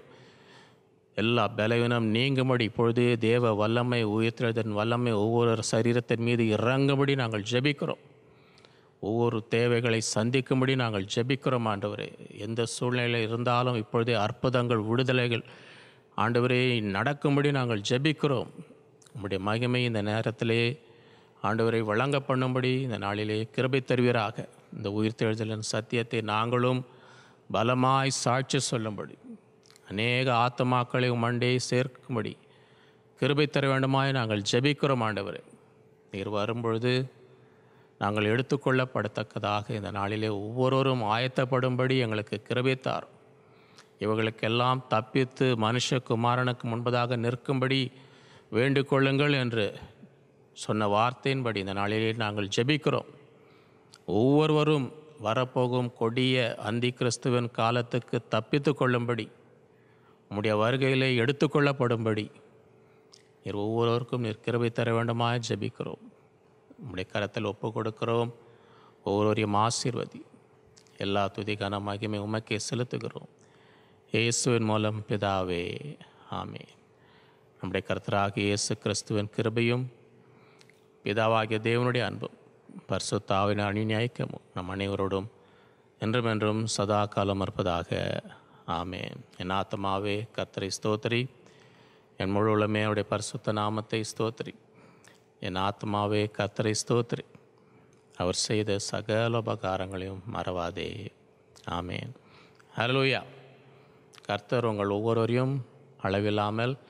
எல்லா பலவீனம் நீங்கும்படி இப்பொழுதே தேவ வல்லமை உயிர்த்தெழுதன் வல்லமை ஒவ்வொரு சரீரத்தின் மீது இறங்கும்படி நாங்கள் ஜெபிக்கிறோம் ஒவ்வொரு தேவைகளை சந்திக்கும்படி நாங்கள் ஜெபிக்கிறோம் ஆண்டவரே எந்த சூழ்நிலையில் இருந்தாலும் இப்பொழுதே அற்புதங்கள் விடுதலைகள் ஆண்டவரே நடக்கும்படி நாங்கள் ஜெபிக்கிறோம் உம்முடைய மகிமை இந்த நேரத்திலே ஆண்டவரை வழங்க பண்ணும்படி இந்த நாளிலே கிருபை தருவீராக இந்த உயிர்த்தெழுதலின் சத்தியத்தை நாங்களும் பலமாய் சாட்சி சொல்லும்படி அநேக ஆத்மாக்களை மண்டே சேர்க்கும்படி கிருபை தர வேண்டுமாய் நாங்கள் ஜெபிக்கிறோம் ஆண்டவரே நீர் வரும்பொழுது நாங்கள் எடுத்துக்கொள்ளப்படத்தக்கதாக இந்த நாளிலே ஒவ்வொருவரும் ஆயத்தப்படும்படி எங்களுக்கு கிருபை தாரும் இவர்களுக்கெல்லாம் தப்பித்து மனுஷகுமாரனுக்கு முன்பதாக நிற்கும்படி வேண்டிக் கொள்ளுங்கள் என்று சொன்ன வார்த்தையின்படி இந்த நாளிலே நாங்கள் ஜெபிக்கிறோம் ஒவ்வொருவரும் வரப்போகும் கொடிய அந்தி கிறிஸ்துவின் காலத்துக்கு தப்பித்து கொள்ளும்படி உம்முடைய வருகையிலே எடுத்துக்கொள்ளப்படும்படி நீர் ஒவ்வொருவருக்கும் நீர் கிருபை தர வேண்டுமாய் ஜெபிக்கிறோம் உம்முடைய கரத்தில் ஒப்பு கொடுக்கிறோம் ஒவ்வொருவரையும் ஆசீர்வதி எல்லா துதிக்கான மகிமை உமக்கே செலுத்துகிறோம் இயேசுவின் மூலம் பிதாவே ஆமே நம்முடைய கர்த்தராகிய இயேசு கிறிஸ்துவின் கிருபையும் பிதாவாகிய தேவனுடைய அன்பும் பரிசுத்தாவின் அணிநியாய்க்கமும் நம் அனைவரோடும் என்றும் என்றும் சதா காலம் இருப்பதாக ஆமென் என் ஆத்மாவே கர்த்தரை ஸ்தோத்திரி என் முழு உளமே அவருடைய பரிசுத்த நாமத்தை ஸ்தோத்திரி என் ஆத்மாவே கர்த்தரை ஸ்தோத்திரி அவர் செய்த சகல உபகாரங்களையும் மறவாதே ஆமேன் ஹalleluya கர்த்தர் உங்கள் ஒவ்வொருவரையும் அளவில்லாமல்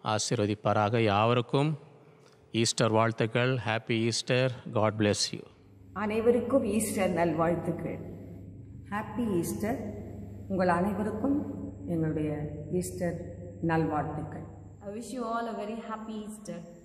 ஆசீர்வதிப்பாராக யாவருக்கும் ஈஸ்டர் வாழ்த்துக்கள் happy Easter God bless you அனைவருக்கும் ஈஸ்டர் நல்வாழ்த்துக்கள் ஹாப்பி ஈஸ்டர் உங்கள் அனைவருக்கும் எங்களுடைய ஈஸ்டர் நல்வாழ்த்துக்கள் I wish you all a very happy Easter.